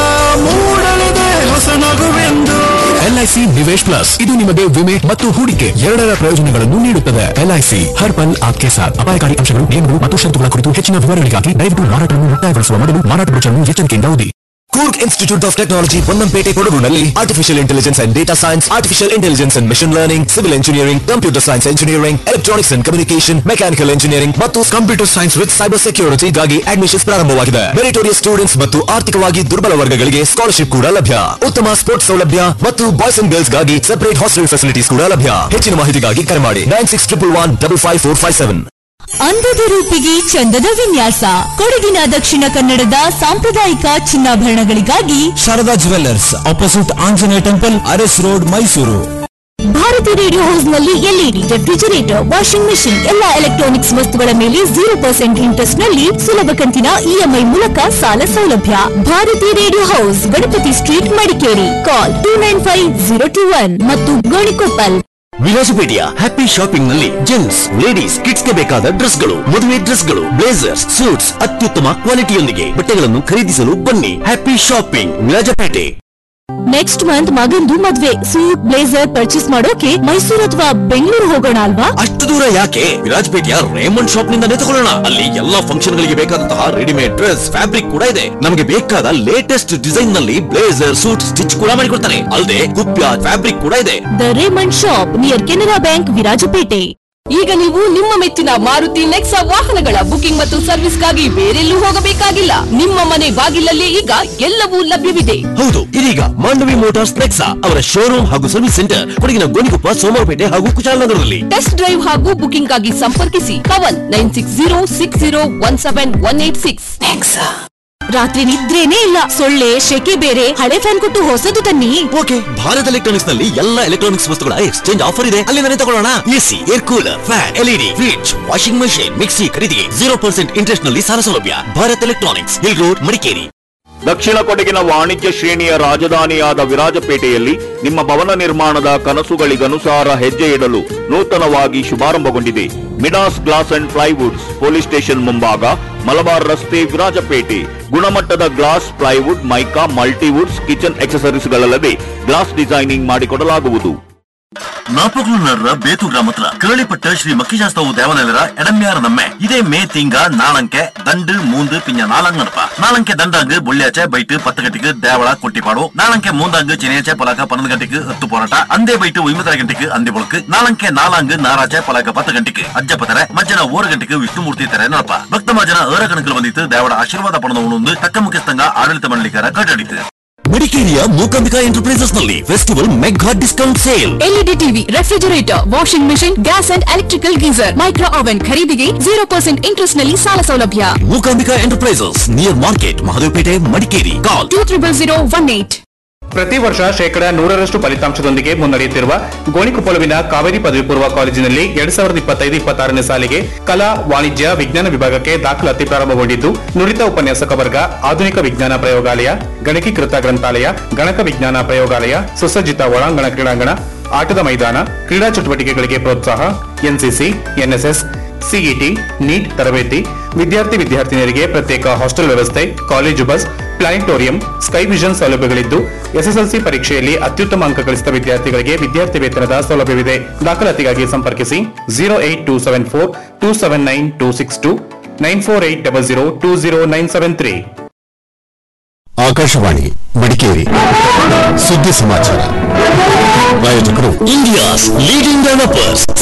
ಮೂಡಲಿದೆ ಹೊಸ ನಗುವೆಂದು ಎಲ್ಐಸಿ ನಿವೇಶ್ ಪ್ಲಸ್ ಇದು ನಿಮಗೆ ವಿಮೆ ಮತ್ತು ಹೂಡಿಕೆ ಎರಡರ ಪ್ರಯೋಜನಗಳನ್ನು ನೀಡುತ್ತದೆ ಎಲ್ಐಸಿ ಹರ್ ಪಲ್ ಆಪ್ಕೆ ಸಾಥ್ ಅಪಾಯಕಾರಿ ಅಂಶಗಳು ನಿಯಮಗಳು ಮತ್ತು ಷರತ್ತುಗಳ ಕುರಿತು ಹೆಚ್ಚಿನ ವಿವರಗಳಿಗಾಗಿ ದಯವಿಟ್ಟು ಮಾರಾಟವನ್ನು ಮುಕ್ತಾಯಗೊಳಿಸುವ ಮೊದಲು ಮಾರಾಟ ಬ್ರೋಚರ್ನ್ನು ಎಚ್ಚರಿಕೆಯಿಂದ ಓದಿ Coorg institute of technology Ponnampet ಕೊಡಗುನಲ್ಲಿ artificial intelligence and data science artificial intelligence and machine learning civil engineering computer science engineering electronics and communication mechanical engineering ಮತ್ತು ಕಂಪ್ಯೂಟರ್ ಸೈನ್ಸ್ ವಿತ್ ಸೈಬರ್ ಸೆಕ್ಯೂರಿಟಿಗಾಗಿ ಅಡ್ಮಿಷನ್ಸ್ ಪ್ರಾರಂಭವಾಗಿದೆ ಮೆರಿಟೋರಿಯಸ್ ಸ್ಟೂಡೆಂಟ್ಸ್ ಮತ್ತು ಆರ್ಥಿಕವಾಗಿ ದುರ್ಬಲ ವರ್ಗಗಳಿಗೆ ಸ್ಕಾಲರ್ಶಿಪ್ ಕೂಡ ಲಭ್ಯ ಉತ್ತಮ ಸ್ಪೋರ್ಟ್ಸ್ ಸೌಲಭ್ಯ ಮತ್ತು ಬಾಯ್ಸ್ ಅಂಡ್ ಗರ್ಲ್ಸ್ ಗಾಗಿ ಸೆಪರೇಟ್ ಹಾಸ್ಟೆಲ್ ಫೆಸಿಲಿಟೀಸ್ ಕೂಡ ಲಭ್ಯ ಹೆಚ್ಚಿನ ಮಾಹಿತಿಗಾಗಿ ಕರೆ ಮಾಡಿ nine six triple one double five four five seven ಅಂದದ ರೂಪಿಗೆ ಚಂದದ ವಿನ್ಯಾಸ ಕೊಡಗಿನ ದಕ್ಷಿಣ ಕನ್ನಡದ ಸಾಂಪ್ರದಾಯಿಕ ಚಿನ್ನಾಭರಣಗಳಿಗಾಗಿ Sharada jewellers opposite Anjaneya temple Aras road Mysuru Bharathi radio house ನಲ್ಲಿ ಎಲ್ಇಡಿ ರೆಫ್ರಿಜರೇಟರ್ ವಾಷಿಂಗ್ ಮೆಷಿನ್ ಎಲ್ಲಾ ಎಲೆಕ್ಟ್ರಾನಿಕ್ಸ್ ವಸ್ತುಗಳ ಮೇಲೆ ಜೀರೋ ಪರ್ಸೆಂಟ್ ಇಂಟ್ರೆಸ್ಟ್ ನಲ್ಲಿ ಸುಲಭ ಕಂತಿನ ಇಎಂಐ ಮೂಲಕ ಸಾಲ ಸೌಲಭ್ಯ Bharathi radio house Ganapathi street Madikeri call two nine five zero two one ಮತ್ತು ಗೋಣಿಕೊಪ್ಪಲ್ ವಿಲಾಸಪೇಟೆಯ ಹ್ಯಾಪಿ ಶಾಪಿಂಗ್ ನಲ್ಲಿ ಜೆಂಟ್ಸ್ ಲೇಡೀಸ್ ಕಿಡ್ಸ್ ಗೆ ಬೇಕಾದ ಡ್ರೆಸ್ಗಳು ಮದುವೆ ಡ್ರೆಸ್ಗಳು ಬ್ಲೇಸರ್ಸ್ ಸೂಟ್ಸ್ ಅತ್ಯುತ್ತಮ ಕ್ವಾಲಿಟಿಯೊಂದಿಗೆ ಬಟ್ಟೆಗಳನ್ನು ಖರೀದಿಸಲು ಬನ್ನಿ happy shopping Virajpet next month ಮಗಂದು ಮದ್ವೆ ಸೂಟ್ ಬ್ಲೇಸರ್ ಪರ್ಚೇಸ್ ಮಾಡೋಕೆ ಮೈಸೂರು ಅಥವಾ ಬೆಂಗಳೂರು ಹೋಗೋಣ ಅಲ್ವಾ ಅಷ್ಟು ದೂರ ಯಾಕೆ ವಿರಾಜಪೇಟೆಯ ರೇಮಂಡ್ ಶಾಪ್ ನಿಂದಲೇ ತಗೊಳ್ಳೋಣ ಅಲ್ಲಿ ಎಲ್ಲಾ ಫಂಕ್ಷನ್ ಗಳಿಗೆ ಬೇಕಾದಂತಹ ರೆಡಿಮೇಡ್ ಡ್ರೆಸ್ ಫ್ಯಾಬ್ರಿಕ್ ಕೂಡ ಇದೆ ನಮಗೆ ಬೇಕಾದ ಲೇಟೆಸ್ಟ್ ಡಿಸೈನ್ ನಲ್ಲಿ ಬ್ಲೇಸರ್ ಸೂಟ್ ಸ್ಟಿಚ್ ಕೂಡ ಮಾಡಿಕೊಡ್ತಾರೆ ಅಲ್ಲದೆ ಕುಪ್ಯ ಫ್ಯಾಬ್ರಿಕ್ ಕೂಡ ಇದೆ the Raymond shop near Canara bank Virajpet ಈಗ ನೀವು ನಿಮ್ಮ ಮೆಚ್ಚಿನ ಮಾರುತಿ ನೆಕ್ಸಾ ವಾಹನಗಳ ಬುಕಿಂಗ್ ಮತ್ತು ಸರ್ವಿಸ್ಗಾಗಿ ಬೇರೆಲ್ಲೂ ಹೋಗಬೇಕಾಗಿಲ್ಲ ನಿಮ್ಮ ಮನೆ ಬಾಗಿಲಲ್ಲೇ ಈಗ ಎಲ್ಲವೂ ಲಭ್ಯವಿದೆ ಹೌದು ಇದೀಗ ಮಾಂಡವಿ ಮೋಟಾರ್ಸ್ ನೆಕ್ಸಾ ಅವರ ಶೋರೂಮ್ ಹಾಗೂ ಸರ್ವಿಸ್ ಸೆಂಟರ್ ಕೊಡಗಿನ ಗೋಣಿಕೊಪ್ಪ ಸೋಮವಾರಪೇಟೆ ಹಾಗೂ ಕುಶಾಲನಗರದಲ್ಲಿ ಟೆಸ್ಟ್ ಡ್ರೈವ್ ಹಾಗೂ ಬುಕಿಂಗ್ ಆಗಿ ಸಂಪರ್ಕಿಸಿ Kavan nine six zero six zero one seven one eight six ರಾತ್ರಿ ನಿದ್ರೇನೇ ಇಲ್ಲ ಸೊಳ್ಳೆ ಶೆಕೆ ಬೇರೆ ಹಳೆ ಫ್ಯಾನ್ ಕೊಟ್ಟು ಹೊಸದು ತನ್ನಿ ಓಕೆ ಭಾರತ್ ಎಲೆಕ್ಟ್ರಾನಿಕ್ಸ್ ನಲ್ಲಿ ಎಲ್ಲ ಎಲೆಕ್ಟ್ರಾನಿಕ್ಸ್ ವಸ್ತುಗಳ ಎಕ್ಸ್ಚೇಂಜ್ ಆಫರ್ ಇದೆ ಅಲ್ಲಿಂದಲೇ ತಗೊಳ್ಳೋಣ AC air cooler fan LED fridge washing machine mixie ಖರೀದಿಗೆ ಜೀರೋ ಪರ್ಸೆಂಟ್ ಇಂಟ್ರೆಸ್ಟ್ ನಲ್ಲಿ ಸಾಲ ಸೌಲಭ್ಯ Bharat electronics hill road Madikeri ದಕ್ಷಿಣ ಕೊಡಗಿನ ವಾಣಿಜ್ಯ ಶ್ರೇಣಿಯ ರಾಜಧಾನಿಯಾದ ವಿರಾಜಪೇಟೆಯಲ್ಲಿ ನಿಮ್ಮ ಭವನ ನಿರ್ಮಾಣದ ಕನಸುಗಳಿಗನುಸಾರ ಹೆಜ್ಜೆ ಇಡಲು ನೂತನವಾಗಿ ಶುಭಾರಂಭಗೊಂಡಿದೆ Midas glass and plywoods police station ಮುಂಭಾಗ ಮಲಬಾರ್ ರಸ್ತೆ ವಿರಾಜಪೇಟೆ ಗುಣಮಟ್ಟದ glass plywood mica multiwoods kitchen ಎಕ್ಸಸರೀಸ್ಗಳಲ್ಲದೆ ಗ್ಲಾಸ್ ಡಿಸೈನಿಂಗ್ ಮಾಡಿಕೊಡಲಾಗುವುದು ನಾಪಕ್ಲುನರ ಬೇತು ಗ್ರಾಮத்துல கேள்விப்பட்ட ஸ்ரீ மக்கிஜாஸ்தவு தேவநிலர இடமையார நம்ம இதே மே திங்க நாளಂಕೆ ದಂಡು ಮೂಂದು ಪಿಂಜ ನಾಲಂಗ್ ನಡಪ ನಾಳಂಕೆ ದಂಡಾಂಗ್ ಬುಳ್ಳಿಯಾಚೆ ಬೈಟ್ ಪತ್ತು ಗಂಟೆಗೆ ದೇವಳ ಕೊಟ್ಟಿಪಾಡು ನಾಳಂಕೆ ಮೂಂದಾಂಗ್ ಚಿನಿಯಾಚೆ ಪಲಕ ಪನ್ನೊಂದು ಗಂಟೆಗೆ ಹತ್ತು போராಟ ಅಂದೇ ಬೈಟ್ ಒಂಬತ್ತರ ಗಂಟೆಗೆ ಅಂದಿ ಬೊಳಕು ನಾಳಂಕೆ ನಾಲಾಂಗ್ ನಾರಾಚೆ ಪಲಕ ಪತ್ತು ಗಂಟೆಗೆ ಅಜ್ಜಪತರೆ ಮಜ್ಜನ ಓರು ಗಂಟೆಗೆ ವಿಷ್ಣುಮೂರ್ತಿ ತರ ನಡಪ ಭಕ್ತ ಮಜನ ಏರ ಕಣಕಲು ಬಂದಿತ್ತು ದೇವಳ ಆಶೀರ್ವಾದ ಪಡೆದವನು ತಕ್ಕ ಮುಖ್ಯಸ್ಥಂಗ ಆಡಳಿತ ಮಂಡಳಿಕರ ಕಟ್ಟಡಿತು ಮಡಿಕೇರಿಯ ಮೂಕಾಂಬಿಕಾ ಎಂಟರ್ಪ್ರೈಸಸ್ ನಲ್ಲಿ festival mega discount sale LED TV refrigerator washing machine gas and electrical geyser micro oven ಖರೀದಿಗೆ ಜೀರೋ ಪರ್ಸೆಂಟ್ ಇಂಟ್ರೆಸ್ಟ್ ನಲ್ಲಿ ಸಾಲ ಸೌಲಭ್ಯ Mookambika enterprises near market Mahadevpet Madikeri call two triple zero one eight ಪ್ರತಿ ವರ್ಷ ಶೇಕಡ ನೂರರಷ್ಟು ಫಲಿತಾಂಶದೊಂದಿಗೆ ಮುನ್ನಡೆಯುತ್ತಿರುವ ಗೋಣಿಕೊಪ್ಪಲುವಿನ ಕಾವೇರಿ ಪದವಿ ಪೂರ್ವ ಕಾಲೇಜಿನಲ್ಲಿ ಎರಡ್ ಸಾವಿರದ ಇಪ್ಪತ್ತೈದು ಇಪ್ಪತ್ತಾರನೇ ಸಾಲಿಗೆ ಕಲಾ ವಾಣಿಜ್ಯ ವಿಜ್ಞಾನ ವಿಭಾಗಕ್ಕೆ ದಾಖಲಾತಿ ಪ್ರಾರಂಭಗೊಂಡಿದ್ದು ನುರಿತ ಉಪನ್ಯಾಸಕ ವರ್ಗ ಆಧುನಿಕ ವಿಜ್ಞಾನ ಪ್ರಯೋಗಾಲಯ ಗಣಕೀಕೃತ ಗ್ರಂಥಾಲಯ ಗಣಕ ವಿಜ್ಞಾನ ಪ್ರಯೋಗಾಲಯ ಸುಸಜ್ಜಿತ ಒಳಾಂಗಣ ಕ್ರೀಡಾಂಗಣ ಆಟದ ಮೈದಾನ ಕ್ರೀಡಾ ಚಟುವಟಿಕೆಗಳಿಗೆ ಪ್ರೋತ್ಸಾಹ ಎನ್ಸಿಸಿ ಎನ್ಎಸ್ಎಸ್ ಸಿಇಟಿ ನೀಟ್ ತರಬೇತಿ ವಿದ್ಯಾರ್ಥಿ ವಿದ್ಯಾರ್ಥಿನಿಯರಿಗೆ ಪ್ರತ್ಯೇಕ ಹಾಸ್ಟೆಲ್ ವ್ಯವಸ್ಥೆ college bus planetarium sky vision ಸೌಲಭ್ಯಗಳಿದ್ದು ಎಸ್ಎಸ್ಎಲ್ಸಿ ಪರೀಕ್ಷೆಯಲ್ಲಿ ಅತ್ಯುತ್ತಮ ಅಂಕ ಗಳಿಸಿದ ವಿದ್ಯಾರ್ಥಿಗಳಿಗೆ ವಿದ್ಯಾರ್ಥಿ ವೇತನದ ಸೌಲಭ್ಯವಿದೆ ದಾಖಲಾತಿಗಾಗಿ ಸಂಪರ್ಕಿಸಿ zero eight two seven four two seven nine two six two nine four eight double zero two zero nine seven three Akashvani Madikeri ಸುದ್ದಿ ಸಮಾಚಾರ ಪ್ರಾಯೋಜಕರು ಇಂಡಿಯಾಸ್ ಲೀಡಿಂಗ್ ಡೆವಲಪರ್ಸ್